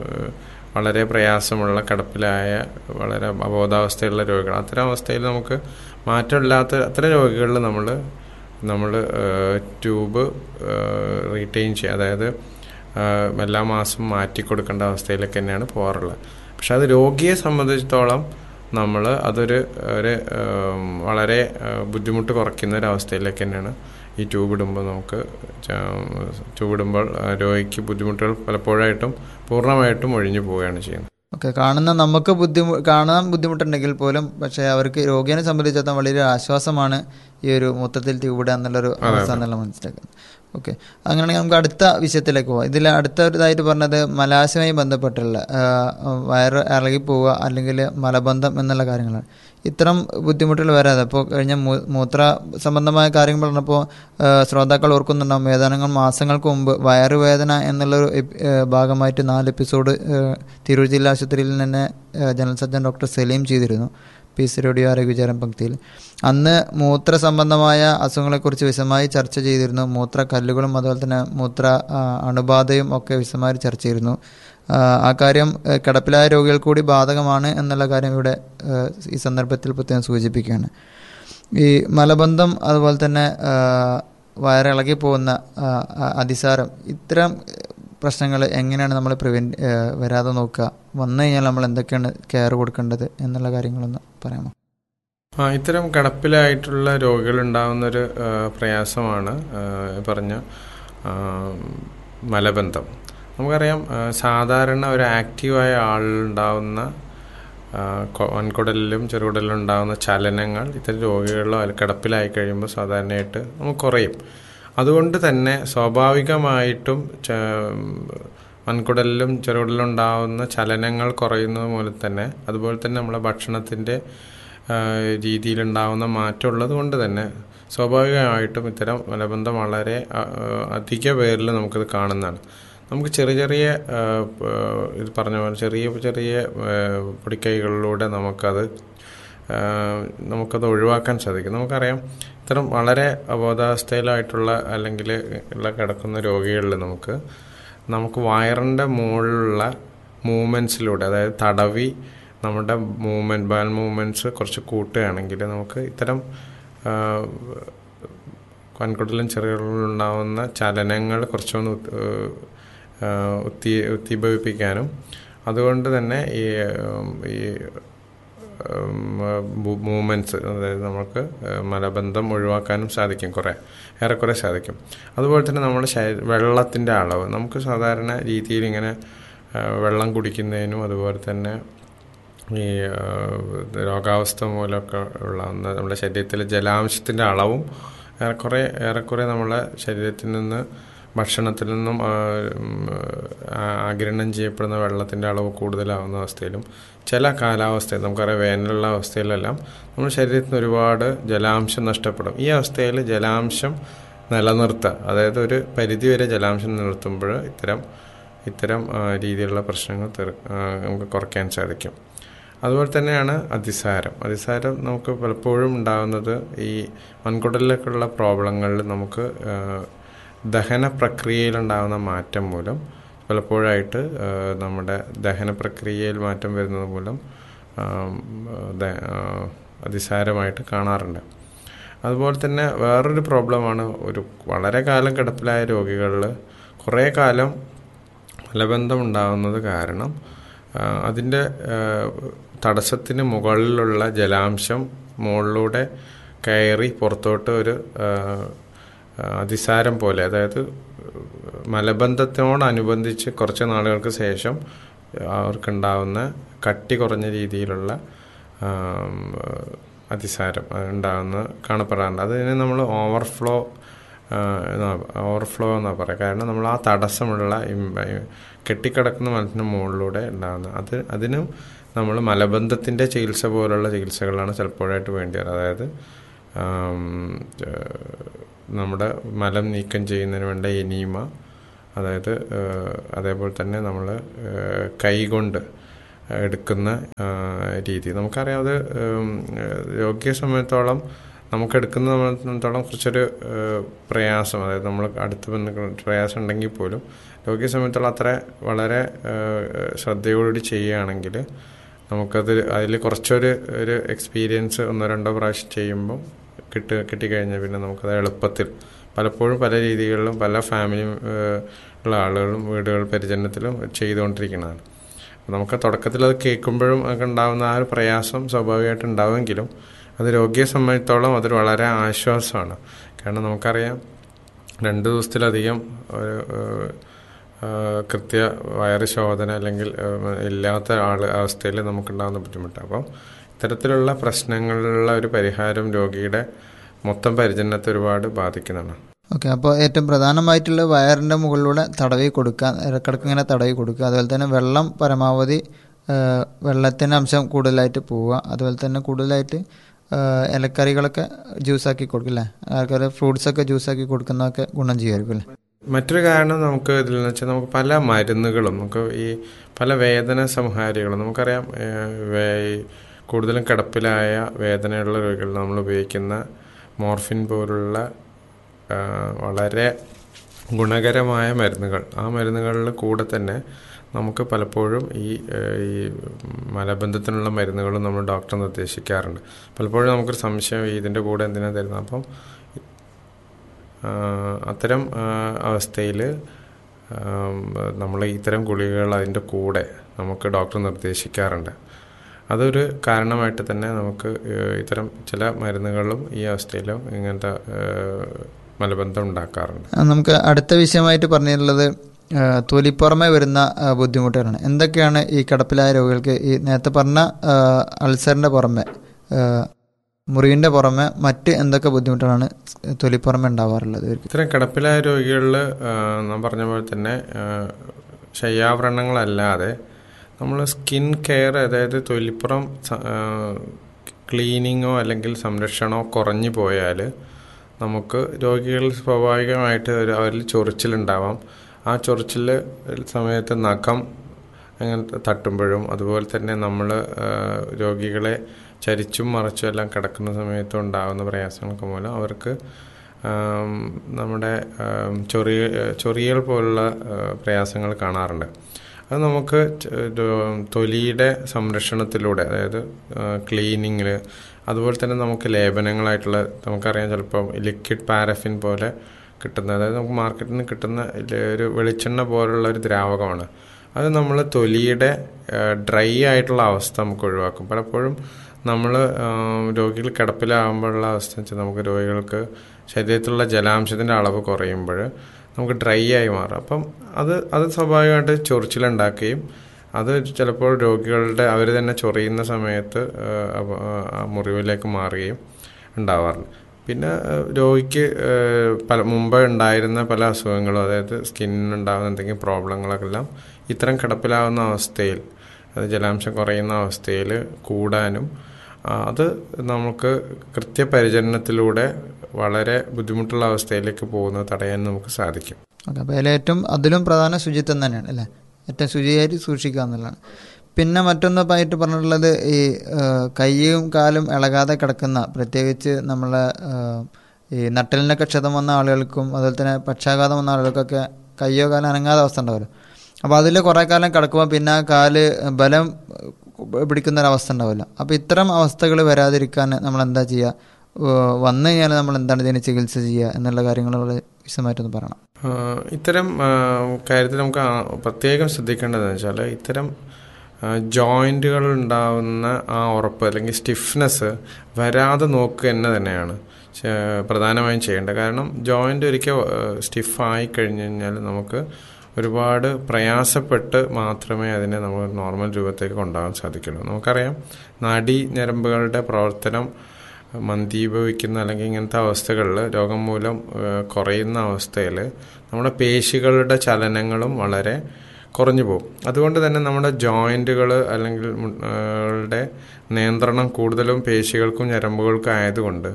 വളരെ പ്രയാസമുള്ള കിടപ്പിലായ വളരെ അബോധാവസ്ഥയുള്ള രോഗികൾ അത്തരം അവസ്ഥയിൽ നമുക്ക് മാറ്റമില്ലാത്ത അത്തരം രോഗികളിൽ നമ്മൾ നമ്മൾ ട്യൂബ് റീറ്റെയിൻ ചെയ്യുക അതായത് ആ, എല്ലാ മാസം മാറ്റി കൊടുക്കേണ്ട അവസ്ഥയിലേക്ക് തന്നെയാണ് പോകാറുള്ളത് പക്ഷെ അത് രോഗിയെ സംബന്ധിച്ചിടത്തോളം നമ്മൾ അതൊരു ഒരു ഉം, വളരെ ആ, ബുദ്ധിമുട്ട് കുറയ്ക്കുന്ന ഒരു അവസ്ഥയിലേക്ക് തന്നെയാണ് ഈ ട്യൂബ് ഇടുമ്പോൾ നമുക്ക് ച- ട്യൂബ് ഇടുമ്പോൾ ആ, രോഗിക്ക് ബുദ്ധിമുട്ടുകൾ പലപ്പോഴായിട്ടും പൂർണ്ണമായിട്ടും ഒഴിഞ്ഞു പോവുകയാണ് ചെയ്യുന്നത് ഓക്കെ കാണുന്ന നമുക്ക് ബുദ്ധിമു കാണാൻ ബുദ്ധിമുട്ടുണ്ടെങ്കിൽ പോലും പക്ഷേ അവർക്ക് രോഗിയെ സംബന്ധിച്ചിടത്തോളം വലിയൊരു ആശ്വാസമാണ് ഈ ഒരു മൊത്തത്തിൽ ട്യൂബിടുക എന്നുള്ളൊരു അവസ്ഥ എന്നുള്ള മനസ്സിലാക്കുന്നത് ഓക്കെ അങ്ങനെയാണെങ്കിൽ നമുക്ക് അടുത്ത വിഷയത്തിലേക്ക് പോവാം ഇതിൽ അടുത്ത ഒരു ഇതായിട്ട് പറഞ്ഞത് മലാശയുമായി ബന്ധപ്പെട്ടുള്ള ആ, വയറ് ഇളകി പോവുക അല്ലെങ്കിൽ മലബന്ധം എന്നുള്ള കാര്യങ്ങളാണ് ഇത്തരം ബുദ്ധിമുട്ടുകൾ വരാതെ അപ്പോൾ കഴിഞ്ഞ മൂ- മൂത്ര സംബന്ധമായ കാര്യങ്ങൾ പറഞ്ഞപ്പോൾ ആ, ശ്രോതാക്കൾ ഓർക്കുന്നുണ്ടാവും ഏതാനും മാസങ്ങൾക്ക് മുമ്പ് വയറുവേദന എന്നുള്ളൊരു എപ്- ആ, ഭാഗമായിട്ട് നാല് എപ്പിസോഡ് ആ, തിരൂർ ജില്ലാ ആശുപത്രിയിൽ തന്നെ ആ, ജനറൽ സർജൻ ഡോക്ടർ സലീം ചെയ്തിരുന്നു പി സി റേഡിയോ ആരോഗ്യചാരം പങ്ക്തിയിൽ അന്ന് മൂത്ര സംബന്ധമായ അസുഖങ്ങളെക്കുറിച്ച് വിശദമായി ചർച്ച ചെയ്തിരുന്നു മൂത്ര കല്ലുകളും അതുപോലെ തന്നെ മൂത്ര ആ, അണുബാധയും ഒക്കെ വിശദമായി ചർച്ച ചെയ്തിരുന്നു ആ, ആ കാര്യം ആ, കിടപ്പിലായ രോഗികൾ കൂടി ബാധകമാണ് എന്നുള്ള കാര്യം ഇവിടെ ആ, ഈ സന്ദർഭത്തിൽ പ്രത്യേകം സൂചിപ്പിക്കുകയാണ് ഈ മലബന്ധം അതുപോലെ തന്നെ ആ, വയറിളകി പോകുന്ന ആ, ആ, അതിസാരം ഇത്തരം പ്രശ്നങ്ങൾ എങ്ങനെയാണ് നമ്മൾ പ്രിവെൻറ്റ് വരാതെ നോക്കുക വന്നു കഴിഞ്ഞാൽ നമ്മൾ എന്തൊക്കെയാണ് കെയർ കൊടുക്കേണ്ടത് എന്നുള്ള കാര്യങ്ങളൊന്ന് പറയാമോ ആ ഇത്തരം കിടപ്പിലായിട്ടുള്ള രോഗികൾ ഉണ്ടാകുന്നൊരു ആ, പ്രയാസമാണ് ആ, പറഞ്ഞ ആ, മലബന്ധം നമുക്കറിയാം ആ, സാധാരണ ഒരു ആക്റ്റീവായ ആളിലുണ്ടാവുന്ന ആ, കൊ- വൻകുടലിലും ചെറുകുടലിലും ഉണ്ടാകുന്ന ചലനങ്ങൾ ഇത്തരം രോഗികളിലോ അല്ല കിടപ്പിലായി കഴിയുമ്പോൾ സാധാരണയായിട്ട് നമുക്ക് കുറയും അതുകൊണ്ട് തന്നെ സ്വാഭാവികമായിട്ടും ച- വൻകുടലിലും ചെറുകുടലിലും ഉണ്ടാകുന്ന ചലനങ്ങൾ കുറയുന്നത് മൂലം തന്നെ അതുപോലെ തന്നെ നമ്മുടെ ഭക്ഷണത്തിൻ്റെ രീതിയിലുണ്ടാകുന്ന മാറ്റം ഉള്ളത് കൊണ്ട് തന്നെ സ്വാഭാവികമായിട്ടും ഇത്തരം മലബന്ധം വളരെ ആ, ആ, അധിക പേരിൽ നമുക്കത് കാണുന്നതാണ് നമുക്ക് ചെറിയ ചെറിയ ആ, പ- ഇത് പറഞ്ഞ പോലെ ചെറിയ ചെറിയ ആ, പൊടിക്കൈകളിലൂടെ നമുക്കത് ആ, നമുക്കത് ഒഴിവാക്കാൻ സാധിക്കും നമുക്കറിയാം ഇത്തരം വളരെ അബോധാവസ്ഥയിലായിട്ടുള്ള അല്ലെങ്കിൽ ഉള്ള കിടക്കുന്ന രോഗികളിൽ നമുക്ക് നമുക്ക് വയറിൻ്റെ മുകളിലുള്ള മൂവ്മെൻറ്റ്സിലൂടെ അതായത് തടവി നമ്മുടെ മൂവ്മെൻറ്റ് ബാൽ മൂവ്മെൻറ്റ്സ് കുറച്ച് കൂട്ടുകയാണെങ്കിൽ നമുക്ക് ഇത്തരം ആ, കൺകുടലും ചെറുകളിലും ഉണ്ടാവുന്ന ചലനങ്ങൾ കുറച്ചൊന്ന് ഉത്- ആ, ഉത്തി ഉത്തീഭവിപ്പിക്കാനും അതുകൊണ്ട് തന്നെ ഈ ഉം, ഈ മൂവ്മെൻറ്റ്സ് അതായത് നമുക്ക് മലബന്ധം ഒഴിവാക്കാനും സാധിക്കും കുറേ ഏറെക്കുറെ സാധിക്കും അതുപോലെ തന്നെ നമ്മുടെ ശരീര വെള്ളത്തിൻ്റെ അളവ് നമുക്ക് സാധാരണ രീതിയിൽ ഇങ്ങനെ ആ, വെള്ളം കുടിക്കുന്നതിനും അതുപോലെ തന്നെ ഈ ആ, രോഗാവസ്ഥ മൂലമൊക്കെ ഉള്ള ഒന്ന് നമ്മുടെ ശരീരത്തിലെ ജലാംശത്തിൻ്റെ അളവും ഏറെക്കുറെ ഏറെക്കുറെ നമ്മളെ ശരീരത്തിൽ നിന്ന് ഭക്ഷണത്തിൽ നിന്നും ആ, ഉം, ആ, ആഗിരണം ചെയ്യപ്പെടുന്ന വെള്ളത്തിൻ്റെ അളവ് കൂടുതലാവുന്ന അവസ്ഥയിലും ചില കാലാവസ്ഥയിൽ നമുക്കറിയാം വേനലുള്ള അവസ്ഥയിലെല്ലാം നമ്മുടെ ശരീരത്തിന് ഒരുപാട് ജലാംശം നഷ്ടപ്പെടും ഈ അവസ്ഥയിൽ ജലാംശം നിലനിർത്തുക അതായത് ഒരു പരിധിവരെ ജലാംശം നിലനിർത്തുമ്പോൾ ഇത്തരം ഇത്തരം ആ, രീതിയിലുള്ള പ്രശ്നങ്ങൾ തീർ ആ, നമുക്ക് കുറയ്ക്കാൻ സാധിക്കും അതുപോലെ തന്നെയാണ് അതിസാരം അതിസാരം നമുക്ക് പലപ്പോഴും ഉണ്ടാകുന്നത് ഈ വൻകുടലിലേക്കുള്ള പ്രോബ്ലങ്ങളിൽ നമുക്ക് ആ, ദഹന പ്രക്രിയയിലുണ്ടാകുന്ന മാറ്റം മൂലം പലപ്പോഴായിട്ട് ആ, നമ്മുടെ ദഹന പ്രക്രിയയിൽ മാറ്റം വരുന്നത് മൂലം ആ, ദ- ആ, അതിസാരമായിട്ട് കാണാറുണ്ട് അതുപോലെ തന്നെ വേറൊരു പ്രോബ്ലമാണ് ഒരു വളരെ കാലം കിടപ്പിലായ രോഗികളിൽ കുറേ കാലം മലബന്ധം ഉണ്ടാകുന്നത് കാരണം ആ, അതിൻ്റെ ആ, തടസ്സത്തിന് മുകളിലുള്ള ജലാംശം മുകളിലൂടെ കയറി പുറത്തോട്ട് ഒരു ആ, ആ, അതിസാരം പോലെ അതായത് മലബന്ധത്തിനോടനുബന്ധിച്ച് കുറച്ച് നാളുകൾക്ക് ശേഷം അവർക്കുണ്ടാവുന്ന കട്ടി കുറഞ്ഞ രീതിയിലുള്ള ആം, അതിസാരം ഉണ്ടാകുന്ന കാണപ്പെടാറുണ്ട് അതിന് നമ്മൾ ഓവർഫ്ലോ ഓവർഫ്ലോ എന്നാ പറയുക കാരണം നമ്മൾ ആ തടസ്സമുള്ള ഇം- കെട്ടിക്കിടക്കുന്ന മലത്തിന് മുകളിലൂടെ ഉണ്ടാകുന്ന അത് അതിനും നമ്മൾ മലബന്ധത്തിൻ്റെ ചികിത്സ പോലുള്ള ചികിത്സകളാണ് ചിലപ്പോഴായിട്ട് വേണ്ടി വരിക അതായത് ആം, ഏഹ്, നമ്മുടെ മലം നീക്കം ചെയ്യുന്നതിന് വേണ്ട എനീമ അതായത് ഏഹ്, അതേപോലെ തന്നെ നമ്മൾ കൈകൊണ്ട് എടുക്കുന്ന ആ, രീതി നമുക്കറിയാം അത് ഉം, ഏഹ്, രോഗിയെ സംബന്ധിച്ചോളം നമുക്ക് എടുക്കുന്ന സംബന്ധിച്ചിടത്തോളം കുറച്ചൊരു ഏഹ്, പ്രയാസം അതായത് നമ്മൾ അടുത്ത് ബന്ധുക്കൾ പ്രയാസം ഉണ്ടെങ്കിൽ പോലും രോഗിയെ സംബന്ധിച്ചോളം അത്ര വളരെ ഏഹ്, ശ്രദ്ധയോടുകൂടി ചെയ്യുകയാണെങ്കിൽ നമുക്കത് അതിൽ കുറച്ചൊരു ഒരു എക്സ്പീരിയൻസ് ഒന്നോ രണ്ടോ പ്രാവശ്യം ചെയ്യുമ്പോൾ കിട്ടി കിട്ടിക്കഴിഞ്ഞാൽ പിന്നെ നമുക്കത് എളുപ്പത്തിൽ പലപ്പോഴും പല രീതികളിലും പല ഫാമിലി ഉള്ള ആളുകളും വീടുകൾ പരിചരണത്തിലും ചെയ്തുകൊണ്ടിരിക്കുന്നതാണ് അപ്പോൾ നമുക്ക് തുടക്കത്തിൽ അത് കേൾക്കുമ്പോഴും ഒക്കെ ഉണ്ടാകുന്ന ആ ഒരു പ്രയാസം സ്വാഭാവികമായിട്ട് ഉണ്ടാവുമെങ്കിലും അത് രോഗിയെ സംബന്ധിച്ചോളം അതൊരു വളരെ ആശ്വാസമാണ് കാരണം നമുക്കറിയാം രണ്ട് ദിവസത്തിലധികം ഒരു ഏഹ്, ഏഹ്, കൃത്യ വയറ് ശോധന അല്ലെങ്കിൽ ഏഹ്, ഇല്ലാത്ത ആൾ അവസ്ഥയിൽ നമുക്കുണ്ടാകുന്ന ബുദ്ധിമുട്ട് അപ്പം ഇത്തരത്തിലുള്ള പ്രശ്നങ്ങളിലുള്ള ഒരു പരിഹാരം രോഗിയുടെ മൊത്തം പരിചരണത്തെ ഒരുപാട് ബാധിക്കുന്നതാണ് ഓക്കെ അപ്പോൾ ഏറ്റവും പ്രധാനമായിട്ടുള്ള വയറിൻ്റെ മുകളിലൂടെ തടവി കൊടുക്കുക ഇടക്കിടക്ക് ഇങ്ങനെ തടവി കൊടുക്കുക അതുപോലെ തന്നെ വെള്ളം പരമാവധി ആ, വെള്ളത്തിൻ്റെ അംശം കൂടുതലായിട്ട് പോവുക അതുപോലെ തന്നെ കൂടുതലായിട്ട് ആ, ഇലക്കറികളൊക്കെ ജ്യൂസാക്കി കൊടുക്കില്ലേ ആൾക്കാർ ഫ്രൂട്ട്സൊക്കെ ജ്യൂസാക്കി കൊടുക്കുന്നതൊക്കെ ഗുണം ചെയ്യുമായിരിക്കും അല്ലേ മറ്റൊരു കാരണം നമുക്ക് ഇതിൽ എന്ന് വെച്ചാൽ നമുക്ക് പല മരുന്നുകളും നമുക്ക് ഈ പല വേദന സംഹാരികളും നമുക്കറിയാം ഏഹ്, വേ- ഈ കൂടുതലും കിടപ്പിലായ വേദനയുള്ള രോഗികൾ നമ്മൾ ഉപയോഗിക്കുന്ന മോർഫിൻ പോലുള്ള ആ, വളരെ ഗുണകരമായ മരുന്നുകൾ ആ മരുന്നുകളിൽ കൂടെ തന്നെ നമുക്ക് പലപ്പോഴും ഈ ഏഹ്, ഈ മലബന്ധത്തിനുള്ള മരുന്നുകളും നമ്മൾ ഡോക്ടർ നിർദ്ദേശിക്കാറുണ്ട് പലപ്പോഴും നമുക്കൊരു സംശയം ഇതിൻ്റെ കൂടെ എന്തിനാണ് തരുന്നത് അപ്പം ആ, അത്തരം അവസ്ഥയിൽ നമ്മൾ ഇത്തരം ഗുളികകൾ അതിൻ്റെ കൂടെ നമുക്ക് ഡോക്ടർ നിർദ്ദേശിക്കാറുണ്ട് അതൊരു കാരണമായിട്ട് തന്നെ നമുക്ക് ഏഹ്, ഇത്തരം ചില മരുന്നുകളും ഈ അവസ്ഥയിലും ഇങ്ങനത്തെ ഏഹ്, മലബന്ധം ഉണ്ടാക്കാറുണ്ട് ആ, നമുക്ക് അടുത്ത വിഷയമായിട്ട് പറഞ്ഞിട്ടുള്ളത് ആ, തൊലിപ്പുറമെ വരുന്ന ആ, ബുദ്ധിമുട്ടുകളാണ് എന്തൊക്കെയാണ് ഈ കിടപ്പിലായ രോഗികൾക്ക് ഈ നേരത്തെ പറഞ്ഞ ആ, അൾസറിൻ്റെ പുറമെ ആ, മുറിവിൻ്റെ പുറമെ മറ്റ് എന്തൊക്കെ ബുദ്ധിമുട്ടുകളാണ് തൊലിപ്പുറമെ ഉണ്ടാവാറുള്ളത് ഇവർക്ക് ഇത്തരം കിടപ്പിലായ രോഗികളിൽ നാം പറഞ്ഞ പോലെ തന്നെ ആ, ശയ്യാവരണങ്ങളല്ലാതെ നമ്മൾ സ്കിൻ കെയർ അതായത് തൊലിപ്പുറം സ- ആ, ക്ലീനിങ്ങോ അല്ലെങ്കിൽ സംരക്ഷണമോ കുറഞ്ഞു പോയാൽ നമുക്ക് രോഗികൾ സ്വാഭാവികമായിട്ട് ഒരു അവരിൽ ചൊറിച്ചിലുണ്ടാവാം ആ ചൊറിച്ചിൽ സമയത്ത് നഖം അങ്ങനെ തട്ടുമ്പോഴും അതുപോലെ തന്നെ നമ്മൾ രോഗികളെ ചരിച്ചും മറിച്ചും എല്ലാം കിടക്കുന്ന സമയത്ത് ഉണ്ടാകുന്ന പ്രയാസങ്ങൾക്ക് മൂലം അവർക്ക് ആം, നമ്മുടെ ആം, ചൊറിയ ചൊറിയൽ പോലുള്ള ആ, പ്രയാസങ്ങൾ കാണാറുണ്ട് അത് നമുക്ക് ച- ഒരു തൊലിയുടെ സംരക്ഷണത്തിലൂടെ അതായത് ക്ലീനിങ്ങിൽ അതുപോലെ തന്നെ നമുക്ക് ലേപനങ്ങളായിട്ടുള്ള നമുക്കറിയാം ചിലപ്പോൾ ലിക്വിഡ് പാരഫിൻ പോലെ കിട്ടുന്ന അതായത് നമുക്ക് മാർക്കറ്റിൽ നിന്ന് കിട്ടുന്ന ഇല്ല- ഒരു വെളിച്ചെണ്ണ പോലുള്ള ഒരു ദ്രാവകമാണ് അത് നമ്മൾ തൊലിയുടെ ഡ്രൈ ആയിട്ടുള്ള അവസ്ഥ നമുക്ക് ഒഴിവാക്കും പലപ്പോഴും നമ്മൾ രോഗികൾ കിടപ്പിലാകുമ്പോഴുള്ള അവസ്ഥ വെച്ചാൽ നമുക്ക് രോഗികൾക്ക് ശരീരത്തിലുള്ള ജലാംശത്തിൻ്റെ അളവ് കുറയുമ്പോൾ നമുക്ക് ഡ്രൈ ആയി മാറും അപ്പം അത് അത് സ്വാഭാവികമായിട്ട് ചൊറിച്ചിലുണ്ടാക്കുകയും അത് ചിലപ്പോൾ രോഗികളുടെ അവർ തന്നെ ചൊറിയുന്ന സമയത്ത് ആ, അവ- ആ മുറിവിലേക്ക് മാറുകയും ഉണ്ടാവാറുണ്ട് പിന്നെ ആ, രോഗിക്ക് ആ, പല മുമ്പ് ഉണ്ടായിരുന്ന പല അസുഖങ്ങളും അതായത് സ്കിന്നിനുണ്ടാകുന്ന എന്തെങ്കിലും പ്രോബ്ലങ്ങളൊക്കെ എല്ലാം ഇത്തരം കിടപ്പിലാവുന്ന അവസ്ഥയിൽ അത് ജലാംശം കുറയുന്ന അവസ്ഥയിൽ കൂടാനും ആ, അത് നമുക്ക് കൃത്യപരിചരണത്തിലൂടെ വളരെ ബുദ്ധിമുട്ടുള്ള അവസ്ഥയിലേക്ക് പോകുന്നത് തടയാൻ നമുക്ക് സാധിക്കും ഓക്കെ അപ്പോൾ അതിൽ ഏറ്റവും അതിലും പ്രധാന ശുചിത്വം തന്നെയാണ് അല്ലേ ഏറ്റവും ശുചിയായിട്ട് സൂക്ഷിക്കുക എന്നുള്ളതാണ് പിന്നെ മറ്റൊന്നായിട്ട് പറഞ്ഞിട്ടുള്ളത് ഈ ആ, കൈയും കാലും ഇളകാതെ കിടക്കുന്ന പ്രത്യേകിച്ച് നമ്മളെ ആ, ഈ നട്ടലിനൊക്കെ ക്ഷതം വന്ന ആളുകൾക്കും അതുപോലെ തന്നെ പക്ഷാഘാതം വന്ന ആളുകൾക്കൊക്കെ കയ്യോ കാലം അനങ്ങാത്ത അവസ്ഥ ഉണ്ടാവുമല്ലോ അപ്പോൾ അതിൽ കുറേ കാലം കിടക്കുമ്പോൾ പിന്നെ ആ കാല് ബലം പിടിക്കുന്ന ഒരു അവസ്ഥ ഉണ്ടാവില്ല അപ്പോൾ ഇത്തരം അവസ്ഥകൾ വരാതിരിക്കാൻ നമ്മൾ എന്താ ചെയ്യുക ഏഹ് വന്നു കഴിഞ്ഞാൽ നമ്മൾ എന്താണ് ഇതിന് ചികിത്സ ചെയ്യുക എന്നുള്ള കാര്യങ്ങൾ വളരെ വിശദമായിട്ടൊന്ന് പറയണം ആ, ഇത്തരം ആ, കാര്യത്തിൽ നമുക്ക് ആ പ്രത്യേകം ശ്രദ്ധിക്കേണ്ടതെന്ന് വെച്ചാൽ ഇത്തരം ജോയിൻറ്റുകൾ ഉണ്ടാവുന്ന ആ ഉറപ്പ് അല്ലെങ്കിൽ സ്റ്റിഫ്നെസ് വരാതെ നോക്കുക തന്നെ തന്നെയാണ് ചെ- പ്രധാനമായും ചെയ്യേണ്ടത് കാരണം ജോയിൻ്റ് ഒരിക്കൽ സ്റ്റിഫായി കഴിഞ്ഞ് കഴിഞ്ഞാൽ നമുക്ക് ഒരുപാട് പ്രയാസപ്പെട്ട് മാത്രമേ അതിനെ നമ്മൾ നോർമൽ രൂപത്തേക്ക് കൊണ്ടുപോകാൻ സാധിക്കുള്ളൂ നമുക്കറിയാം നാഡി ഞരമ്പുകളുടെ പ്രവർത്തനം മന്ദീഭവിക്കുന്ന അല്ലെങ്കിൽ ഇങ്ങനത്തെ അവസ്ഥകളിൽ രോഗം മൂലം ഏഹ്, കുറയുന്ന അവസ്ഥയിൽ നമ്മുടെ പേശികളുടെ ചലനങ്ങളും വളരെ കുറഞ്ഞു പോകും അതുകൊണ്ട് തന്നെ നമ്മുടെ ജോയിൻറ്റുകൾ അല്ലെങ്കിൽ മു- ഏഹ്, ളുടെ നിയന്ത്രണം കൂടുതലും പേശികൾക്കും ഞരമ്പുകൾക്കും ആയതുകൊണ്ട്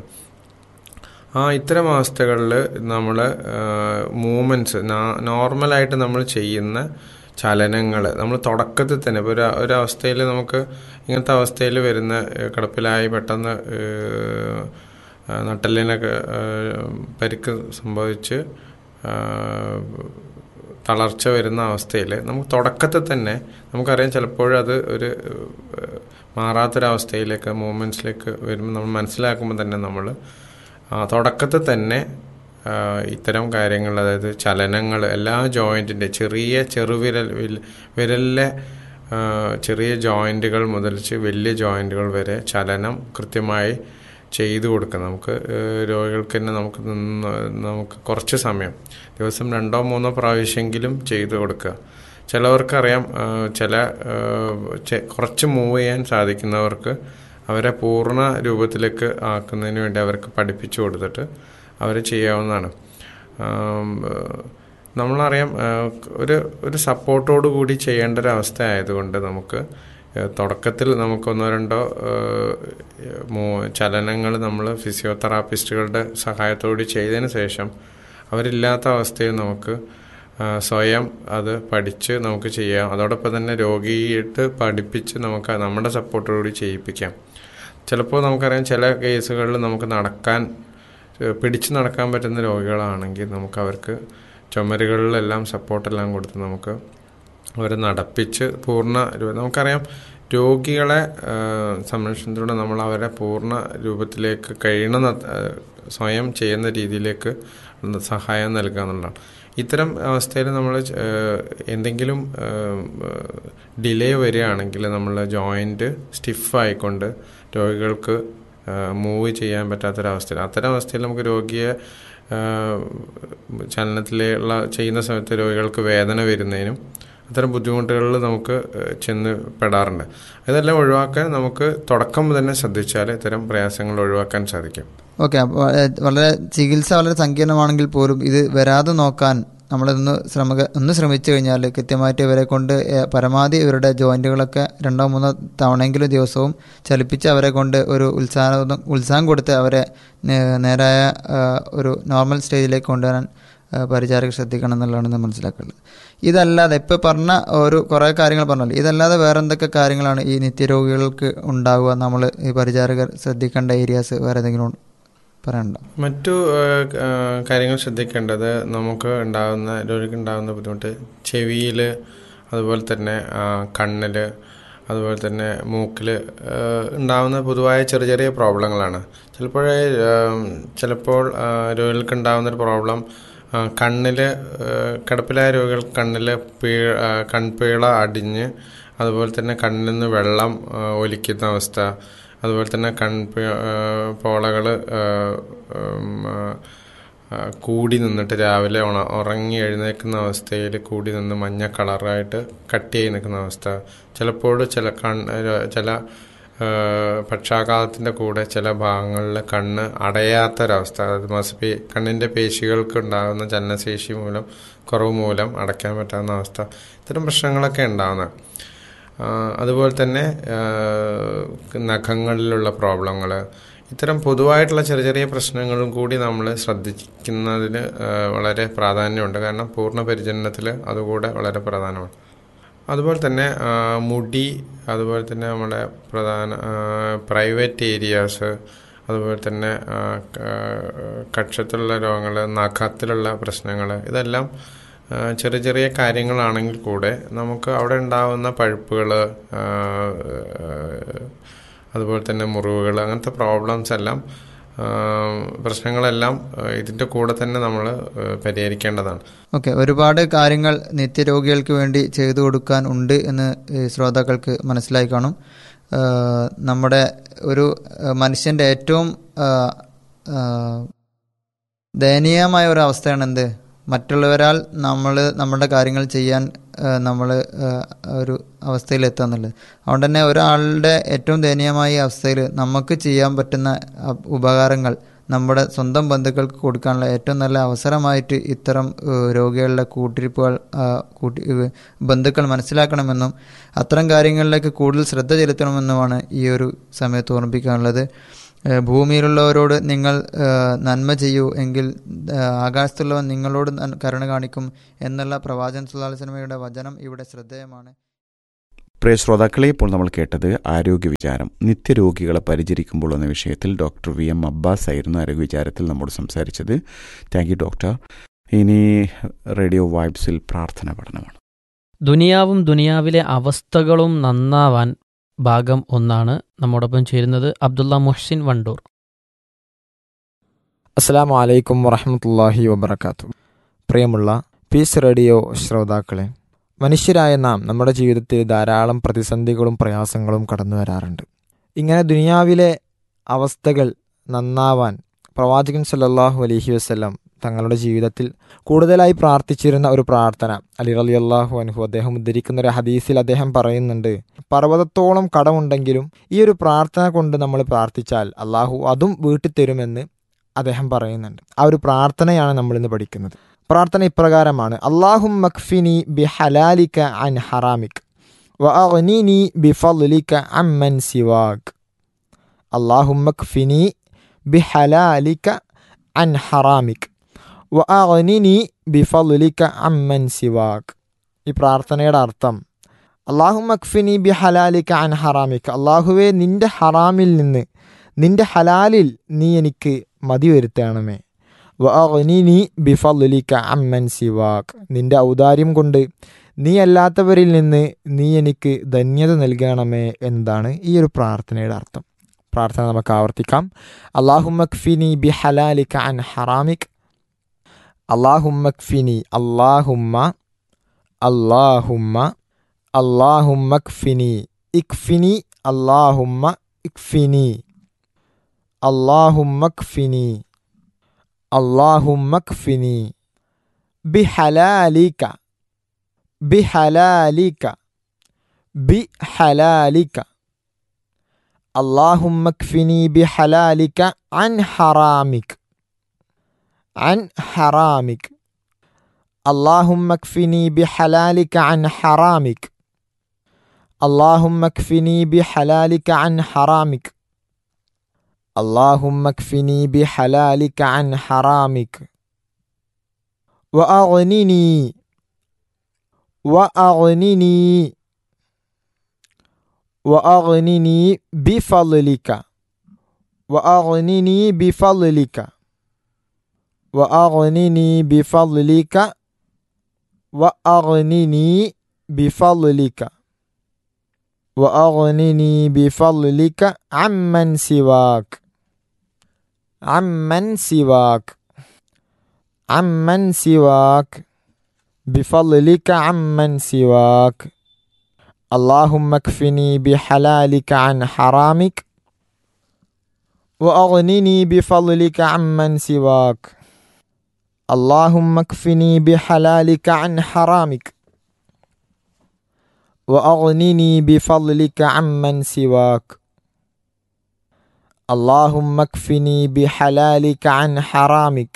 ആ ഇത്തരം അവസ്ഥകളിൽ നമ്മൾ മൂമെൻറ്റ്സ് നോർമലായിട്ട് നമ്മൾ ചെയ്യുന്ന ചലനങ്ങൾ നമ്മൾ തുടക്കത്തിൽ തന്നെ ഇപ്പോൾ ഒരു ഒരവസ്ഥയിൽ നമുക്ക് ഇങ്ങനത്തെ അവസ്ഥയിൽ വരുന്ന ഏഹ്, കിടപ്പിലായി പെട്ടെന്ന് ഏഹ്, ആ, നട്ടെല്ലിനൊക്കെ ഏഹ്, പരിക്ക് സംഭവിച്ച് ആ, തളർച്ച വരുന്ന അവസ്ഥയിൽ നമുക്ക് തുടക്കത്തിൽ തന്നെ നമുക്കറിയാം ചിലപ്പോഴത് അത് ഒരു ഏഹ്, മാറാത്തൊരവസ്ഥയിലേക്ക് മൂമെൻറ്റ്സിലേക്ക് വരുമ്പോൾ നമ്മൾ മനസ്സിലാക്കുമ്പോൾ തന്നെ നമ്മൾ തുടക്കത്തിൽ തന്നെ ആ, ഇത്തരം കാര്യങ്ങൾ അതായത് ചലനങ്ങൾ എല്ലാ ജോയിൻറ്റിൻ്റെ ചെറിയ ചെറുവിരൽ വിൽ- വിരലിലെ ആ, ചെറിയ ജോയിൻറ്റുകൾ മുതൽച്ച് വലിയ ജോയിൻറ്റുകൾ വരെ ചലനം കൃത്യമായി ചെയ്തു കൊടുക്കുക നമുക്ക് ഏഹ്, രോഗികൾക്ക് തന്നെ നമുക്ക് നിന്ന് നമുക്ക് കുറച്ച് സമയം ദിവസം രണ്ടോ മൂന്നോ പ്രാവശ്യമെങ്കിലും ചെയ്തു കൊടുക്കുക ചിലവർക്കറിയാം ആ, ചില ആ, ചെ- കുറച്ച് മൂവ് ചെയ്യാൻ സാധിക്കുന്നവർക്ക് അവരെ പൂർണ്ണ രൂപത്തിലേക്ക് ആക്കുന്നതിന് വേണ്ടി അവർക്ക് പഠിപ്പിച്ചു കൊടുത്തിട്ട് അവർ ചെയ്യാവുന്നതാണ് ആം, ഏഹ്, നമ്മളറിയാം ഏഹ്, ഒരു ഒരു സപ്പോർട്ടോട് കൂടി ചെയ്യേണ്ട ഒരു അവസ്ഥ ആയതുകൊണ്ട് നമുക്ക് ഏഹ്, തുടക്കത്തിൽ നമുക്കൊന്നോ രണ്ടോ ചലനങ്ങൾ നമ്മൾ ഫിസിയോതെറാപ്പിസ്റ്റുകളുടെ സഹായത്തോടെ ചെയ്തതിന് ശേഷം അവരില്ലാത്ത അവസ്ഥയിൽ നമുക്ക് ആ, സ്വയം അത് പഠിച്ച് നമുക്ക് ചെയ്യാം അതോടൊപ്പം തന്നെ രോഗിയിട്ട് പഠിപ്പിച്ച് നമുക്ക് നമ്മുടെ സപ്പോർട്ടോടുകൂടി ചെയ്യിപ്പിക്കാം ചിലപ്പോൾ നമുക്കറിയാം ചില കേസുകളിൽ നമുക്ക് നടക്കാൻ ഏഹ് പിടിച്ചു നടക്കാൻ പറ്റുന്ന രോഗികളാണെങ്കിൽ നമുക്ക് അവർക്ക് ചുമരുകളിലെല്ലാം സപ്പോർട്ടെല്ലാം കൊടുത്ത് നമുക്ക് അവരെ നടപ്പിച്ച് പൂർണ്ണ രൂപ നമുക്കറിയാം രോഗികളെ ഏഹ് സംരക്ഷണത്തിലൂടെ നമ്മൾ അവരെ പൂർണ്ണ രൂപത്തിലേക്ക് കഴിയണ സ്വയം ചെയ്യുന്ന രീതിയിലേക്ക് സഹായം നൽകുക എന്നുള്ളതാണ് ഇത്തരം അവസ്ഥയിൽ നമ്മൾ എന്തെങ്കിലും ഡിലേ വരികയാണെങ്കിൽ നമ്മൾ ജോയിൻറ്റ് സ്റ്റിഫായിക്കൊണ്ട് രോഗികൾക്ക് മൂവ് ചെയ്യാൻ പറ്റാത്തൊരവസ്ഥയിൽ അത്തരം അവസ്ഥയിൽ നമുക്ക് രോഗിയെ ആ, ചലനത്തിലുള്ള ചെയ്യുന്ന സമയത്ത് രോഗികൾക്ക് വേദന വരുന്നതിനും അത്തരം ബുദ്ധിമുട്ടുകളിൽ നമുക്ക് ഏഹ്, ചെന്ന് പെടാറുണ്ട് ഇതെല്ലാം ഒഴിവാക്കാൻ നമുക്ക് തുടക്കം തന്നെ ശ്രദ്ധിച്ചാൽ ഇത്തരം പ്രയാസങ്ങൾ ഒഴിവാക്കാൻ സാധിക്കും ഓക്കെ അപ്പോൾ വളരെ ചികിത്സ വളരെ സങ്കീർണമാണെങ്കിൽ പോലും ഇത് വരാതെ നോക്കാൻ നമ്മളിന്ന് ശ്രമ ഒന്ന് ശ്രമിച്ചു കഴിഞ്ഞാൽ കൃത്യമായിട്ട് ഇവരെ കൊണ്ട് ഏ- പരമാവധി ഇവരുടെ ജോയിൻറ്റുകളൊക്കെ രണ്ടോ മൂന്നോ തവണയെങ്കിലും ദിവസവും ചലിപ്പിച്ച് അവരെ കൊണ്ട് ഒരു ഉത്സാഹം ഉത്സാഹം കൊടുത്ത് അവരെ നേ- നേരായ ആ, ഒരു നോർമൽ സ്റ്റേജിലേക്ക് കൊണ്ടുവരാൻ ആ, പരിചാരകർ ശ്രദ്ധിക്കണം എന്നുള്ളതാണ് നമ്മൾ മനസ്സിലാക്കേണ്ടത് ഇതല്ലാതെ ഇപ്പോൾ പറഞ്ഞ ഒരു കുറേ കാര്യങ്ങൾ പറഞ്ഞല്ലോ ഇതല്ലാതെ വേറെ എന്തൊക്കെ കാര്യങ്ങളാണ് ഈ നിത്യരോഗികൾക്ക് ഉണ്ടാവുക നമ്മൾ ഈ പരിചാരകർ ശ്രദ്ധിക്കേണ്ട ഏരിയാസ് വേറെ ഏതെങ്കിലും പറയാനുണ്ടോ മറ്റു ഏഹ്, ഏഹ്, കാര്യങ്ങൾ ശ്രദ്ധിക്കേണ്ടത് നമുക്ക് ഉണ്ടാകുന്ന രോഗിക്ക് ഉണ്ടാകുന്ന ബുദ്ധിമുട്ട് ചെവിയിൽ അതുപോലെ തന്നെ കണ്ണിൽ അതുപോലെ തന്നെ മൂക്കിൽ ഉണ്ടാകുന്ന പൊതുവായ ചെറിയ ചെറിയ പ്രോബ്ലങ്ങളാണ് ചിലപ്പോഴേ ഏഹ്, ചിലപ്പോൾ ആ, രോഗികൾക്ക് ഉണ്ടാകുന്ന ഒരു പ്രോബ്ലം കണ്ണിൽ കിടപ്പിലായ രോഗികൾക്ക് കണ്ണിൽ പീ ആ, കൺപീള അടിഞ്ഞ് അതുപോലെ തന്നെ കണ്ണിൽ നിന്ന് വെള്ളം ആ, ഒലിക്കുന്ന അവസ്ഥ അതുപോലെ തന്നെ കൺ പോളകൾ കൂടി നിന്നിട്ട് രാവിലെ ഉണ ഉറങ്ങി എഴുന്നേൽക്കുന്ന അവസ്ഥയിൽ കൂടി നിന്ന് മഞ്ഞ കളറായിട്ട് കട്ടിയായി നിൽക്കുന്ന അവസ്ഥ ചിലപ്പോൾ ചില കൺ ചില ആ, പക്ഷാഘാതത്തിൻ്റെ കൂടെ ചില ഭാഗങ്ങളിൽ കണ്ണ് അടയാത്തൊരവസ്ഥ അത് മസ്ബി കണ്ണിൻ്റെ പേശികൾക്ക് ഉണ്ടാകുന്ന ചലനശേഷി മൂലം കുറവ് മൂലം അടയ്ക്കാൻ പറ്റാവുന്ന അവസ്ഥ ഇത്തരം പ്രശ്നങ്ങളൊക്കെ ഉണ്ടാകുന്ന അതുപോലെ തന്നെ ആ, നഖങ്ങളിലുള്ള പ്രോബ്ലങ്ങൾ ഇത്തരം പൊതുവായിട്ടുള്ള ചെറിയ ചെറിയ പ്രശ്നങ്ങളും കൂടി നമ്മൾ ശ്രദ്ധിക്കുന്നതിന് ആ, വളരെ പ്രാധാന്യമുണ്ട് കാരണം പൂർണ്ണ പരിചരണത്തിൽ അതുകൂടെ വളരെ പ്രധാനമാണ് അതുപോലെ തന്നെ ആ, മുടി അതുപോലെ തന്നെ നമ്മുടെ പ്രധാന പ്രൈവറ്റ് ഏരിയാസ് അതുപോലെ തന്നെ ആ, ക- കക്ഷത്തിലുള്ള രോഗങ്ങൾ നഖത്തിലുള്ള പ്രശ്നങ്ങൾ ഇതെല്ലാം ആ, ചെറിയ ചെറിയ കാര്യങ്ങളാണെങ്കിൽ കൂടെ നമുക്ക് അവിടെ ഉണ്ടാകുന്ന പഴുപ്പുകൾ അതുപോലെ തന്നെ മുറിവുകൾ അങ്ങനത്തെ പ്രോബ്ലംസ് എല്ലാം ആ, പ്രശ്നങ്ങളെല്ലാം ആ, ഇതിൻ്റെ കൂടെ തന്നെ നമ്മൾ പരിഹരിക്കേണ്ടതാണ് ഓക്കെ ഒരുപാട് കാര്യങ്ങൾ നിത്യരോഗികൾക്ക് വേണ്ടി ചെയ്തു കൊടുക്കാൻ ഉണ്ട് എന്ന് ഈ ശ്രോതാക്കൾക്ക് മനസ്സിലായി കാണും ആ, നമ്മുടെ ഒരു ആ, മനുഷ്യൻ്റെ ഏറ്റവും ആ, ആ, ദയനീയമായ ഒരു അവസ്ഥയാണ് എന്ത് മറ്റുള്ളവരാൽ നമ്മൾ നമ്മുടെ കാര്യങ്ങൾ ചെയ്യാൻ നമ്മൾ ഒരു അവസ്ഥയിൽ എത്തുക എന്നുള്ളത് അതുകൊണ്ട് തന്നെ ഒരാളുടെ ഏറ്റവും ദയനീയമായ അവസ്ഥയിൽ നമുക്ക് ചെയ്യാൻ പറ്റുന്ന അ- ഉപകാരങ്ങൾ നമ്മുടെ സ്വന്തം ബന്ധുക്കൾക്ക് കൊടുക്കാനുള്ള ഏറ്റവും നല്ല അവസരമായിട്ട് ഇത്തരം ഏഹ്, രോഗികളുടെ കൂട്ടിരിപ്പുകൾ ആ, കൂട്ടി ഏഹ്, ബന്ധുക്കൾ മനസ്സിലാക്കണമെന്നും അത്തരം കാര്യങ്ങളിലേക്ക് കൂടുതൽ ശ്രദ്ധ ചെലുത്തണമെന്നുമാണ് ഈ ഒരു സമയത്ത് ഓർമ്മിപ്പിക്കാനുള്ളത് ഏഹ്, ഭൂമിയിലുള്ളവരോട് നിങ്ങൾ ഏഹ്, നന്മ ചെയ്യൂ എങ്കിൽ ഏഹ്, ആകാശത്തുള്ളവൻ നിങ്ങളോട് നൻ- കരുണ കാണിക്കും എന്നുള്ള പ്രവാചകൻ സുല്ലാസ്ലമയുടെ വചനം ഇവിടെ ശ്രദ്ധേയമാണ് പ്രിയ ശ്രോതാക്കളെ ഇപ്പോൾ നമ്മൾ കേട്ടത് ആരോഗ്യ വിചാരം നിത്യരോഗികളെ പരിചരിക്കുമ്പോൾ എന്ന വിഷയത്തിൽ ഡോക്ടർ വി എം അബ്ബാസ് ആയിരുന്നു ആരോഗ്യ വിചാരത്തിൽ നമ്മോട് സംസാരിച്ചത് താങ്ക് യു ഡോക്ടർ ഇനി റേഡിയോ വൈബ്സിൽ പ്രാർത്ഥന പഠനമാണ് ദുനിയാവും ദുനിയാവിലെ അവസ്ഥകളും നന്നാവാൻ ഭാഗം ഒന്നാണ് നമ്മോടൊപ്പം ചേരുന്നത് അബ്ദുള്ള മുഹ്സിൻ വണ്ടൂർ അസ്സാം വലൈക്കും വറഹമത്തല്ലാഹി വബർക്കാത്തു പ്രിയമുള്ള പീസ് റേഡിയോ ശ്രോതാക്കളെ മനുഷ്യരായ നാം നമ്മുടെ ജീവിതത്തിൽ ധാരാളം പ്രതിസന്ധികളും പ്രയാസങ്ങളും കടന്നു വരാറുണ്ട് ഇങ്ങനെ ദുനിയാവിലെ അവസ്ഥകൾ നന്നാവാൻ പ്രവാചകൻ സല്ലല്ലാഹു അലൈഹി വസ്ലം തങ്ങളുടെ ജീവിതത്തിൽ കൂടുതലായി പ്രാർത്ഥിച്ചിരുന്ന ഒരു പ്രാർത്ഥന അലി അലി അള്ളാഹു അനുഹു അദ്ദേഹം ഉദ്ധരിക്കുന്ന ഒരു ഹദീസിൽ അദ്ദേഹം പറയുന്നുണ്ട് പർവ്വതത്തോളം കടമുണ്ടെങ്കിലും ഈ ഒരു പ്രാർത്ഥന കൊണ്ട് നമ്മൾ പ്രാർത്ഥിച്ചാൽ അള്ളാഹു അതും വീട്ടിത്തരുമെന്ന് അദ്ദേഹം പറയുന്നുണ്ട് ആ ഒരു പ്രാർത്ഥനയാണ് നമ്മൾ ഇന്ന് പഠിക്കുന്നത് പ്രാർത്ഥന ഇപ്രകാരമാണ് അള്ളാഹും മക്ഫിനി ബി ഹലാലിക അൻ ഹറാമിക് വഅഗ്നിനി ബി ഫളിക അമ്മൻ സിവാക് അള്ളാഹും മക്ഫിനി ബി ഹലാലിക അൻ ഹറാമിക് വഅഗ്നിനി ബി ഫളിക അമ്മൻ സിവാക് ഈ പ്രാർത്ഥനയുടെ അർത്ഥം അള്ളാഹു മക്ഫിനി ബി ഹലാലിക അൻ ഹറാമിക് അള്ളാഹുവെ നിന്റെ ഹറാമിൽ നിന്ന് നിന്റെ ഹലാലിൽ നീ എനിക്ക് മതി വരുത്തണമേ വഅഗ്നിനി ബിഫലിക അമ്മൻ സിവാക് നിന്റെ ഔദാര്യം കൊണ്ട് നീ അല്ലാത്തവരിൽ നിന്ന് നീ എനിക്ക് ധന്യത നൽകണമേ എന്നതാണ് ഈ ഒരു പ്രാർത്ഥനയുടെ അർത്ഥം പ്രാർത്ഥന നമുക്ക് ആവർത്തിക്കാം അള്ളാഹുമക്ഫിനി ബി ഹലാലിക അൻ ഹറാമിക് അള്ളാഹുമക്ഫിനി അള്ളാഹുമ്മ അള്ളാഹുമ്മ അള്ളാഹുമക്ഫിനി ഇക്ഫിനി അള്ളാഹുമ്മ ഇക്ഫിനി اللهم اكفني اللهم اكفني بحلالك بحلالك بحلالك اللهم اكفني بحلالك عن حرامك عن حرامك اللهم اكفني بحلالك عن حرامك اللهم اكفني بحلالك عن حرامك اللهم اكفني بحلالك عن حرامك واغنني واغنني واغنني بفضلك واغنني بفضلك واغنني بفضلك واغنني بفضلك واغنني بفضلك عمن سواك عمن سواك عمن سواك بفضلك عمن سواك اللهم اكفني بحلالك عن حرامك واغنني بفضلك عمن سواك اللهم اكفني بحلالك عن حرامك واغنني بفضلك عمن سواك اللهم اكفني بحلالك عن حرامك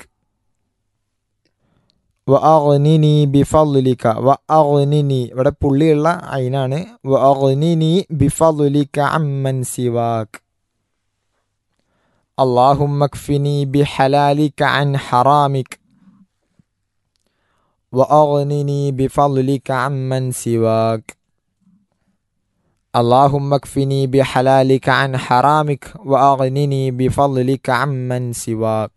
വഅഗ്നിനി ബിഫളിക വഅഗ്നിനി ഇവിടെ പുള്ളിയുള്ള അയിനാണ് വഅഗ്നിനി ബിഫളിക അമ്മൻ സിവാക് اللهم اكفني بحلالك عن حرامك وأغنني بفضلك عمن سواك اللهم اكفني بحلالك عن حرامك وأغنني بفضلك عمن سواك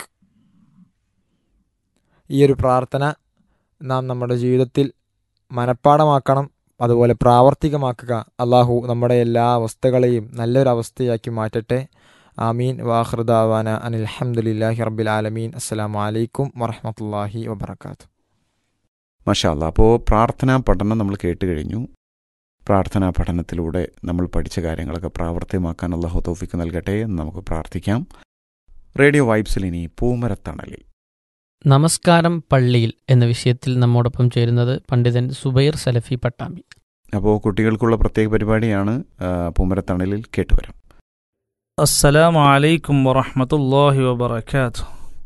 ഈ ഒരു പ്രാർത്ഥന നാം നമ്മുടെ ജീവിതത്തിൽ മനഃപ്പാടമാക്കണം അതുപോലെ പ്രാവർത്തികമാക്കുക അള്ളാഹു നമ്മുടെ എല്ലാ അവസ്ഥകളെയും നല്ലൊരവസ്ഥയാക്കി മാറ്റട്ടെ ആമീൻ വാഹൃദാവാന അനിൽഹമുല്ലാഹി റബ്ബിൽ ആലമീൻ അസ്സലാമു അലൈക്കും വറഹമത്തല്ലാഹി വബർക്കാത്തു മഷാല്ല അപ്പോൾ പ്രാർത്ഥനാ പഠനം നമ്മൾ കേട്ട് കഴിഞ്ഞു പ്രാർത്ഥനാ പഠനത്തിലൂടെ നമ്മൾ പഠിച്ച കാര്യങ്ങളൊക്കെ പ്രാവർത്തികമാക്കാൻ അള്ളാഹു തോഫിക്ക് നൽകട്ടെ എന്ന് നമുക്ക് പ്രാർത്ഥിക്കാം റേഡിയോ വൈബ്സിൽ ഇനി പൂമരത്തണലിൽ നമസ്കാരം പള്ളിയിൽ എന്ന വിഷയത്തിൽ നമ്മോടൊപ്പം ചേരുന്നത് പണ്ഡിതൻ സുബൈർ സലഫി പട്ടാമ്പി അപ്പോൾ കുട്ടികൾക്കുള്ള പ്രത്യേക പരിപാടിയാണ് ആ, പൂമരത്തണലിൽ കേട്ടുവരാം السلام عليكم ورحمة الله وبركاته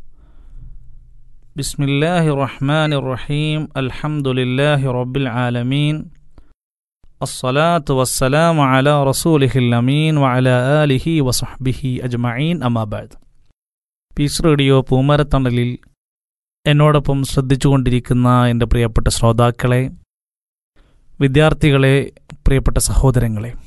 بسم الله الرحمن الرحيم الحمد لله رب العالمين الصلاة والسلام على رسوله الأمين وعلى آله وصحبه أجمعين أما بعد പീസ് റേഡിയോ പൂമരത്തണലിൽ എന്നോടൊപ്പം ശ്രദ്ധിച്ചുകൊണ്ടിരിക്കുന്ന എൻ്റെ പ്രിയപ്പെട്ട ശ്രോതാക്കളെ വിദ്യാർത്ഥികളെ പ്രിയപ്പെട്ട സഹോദരങ്ങളെ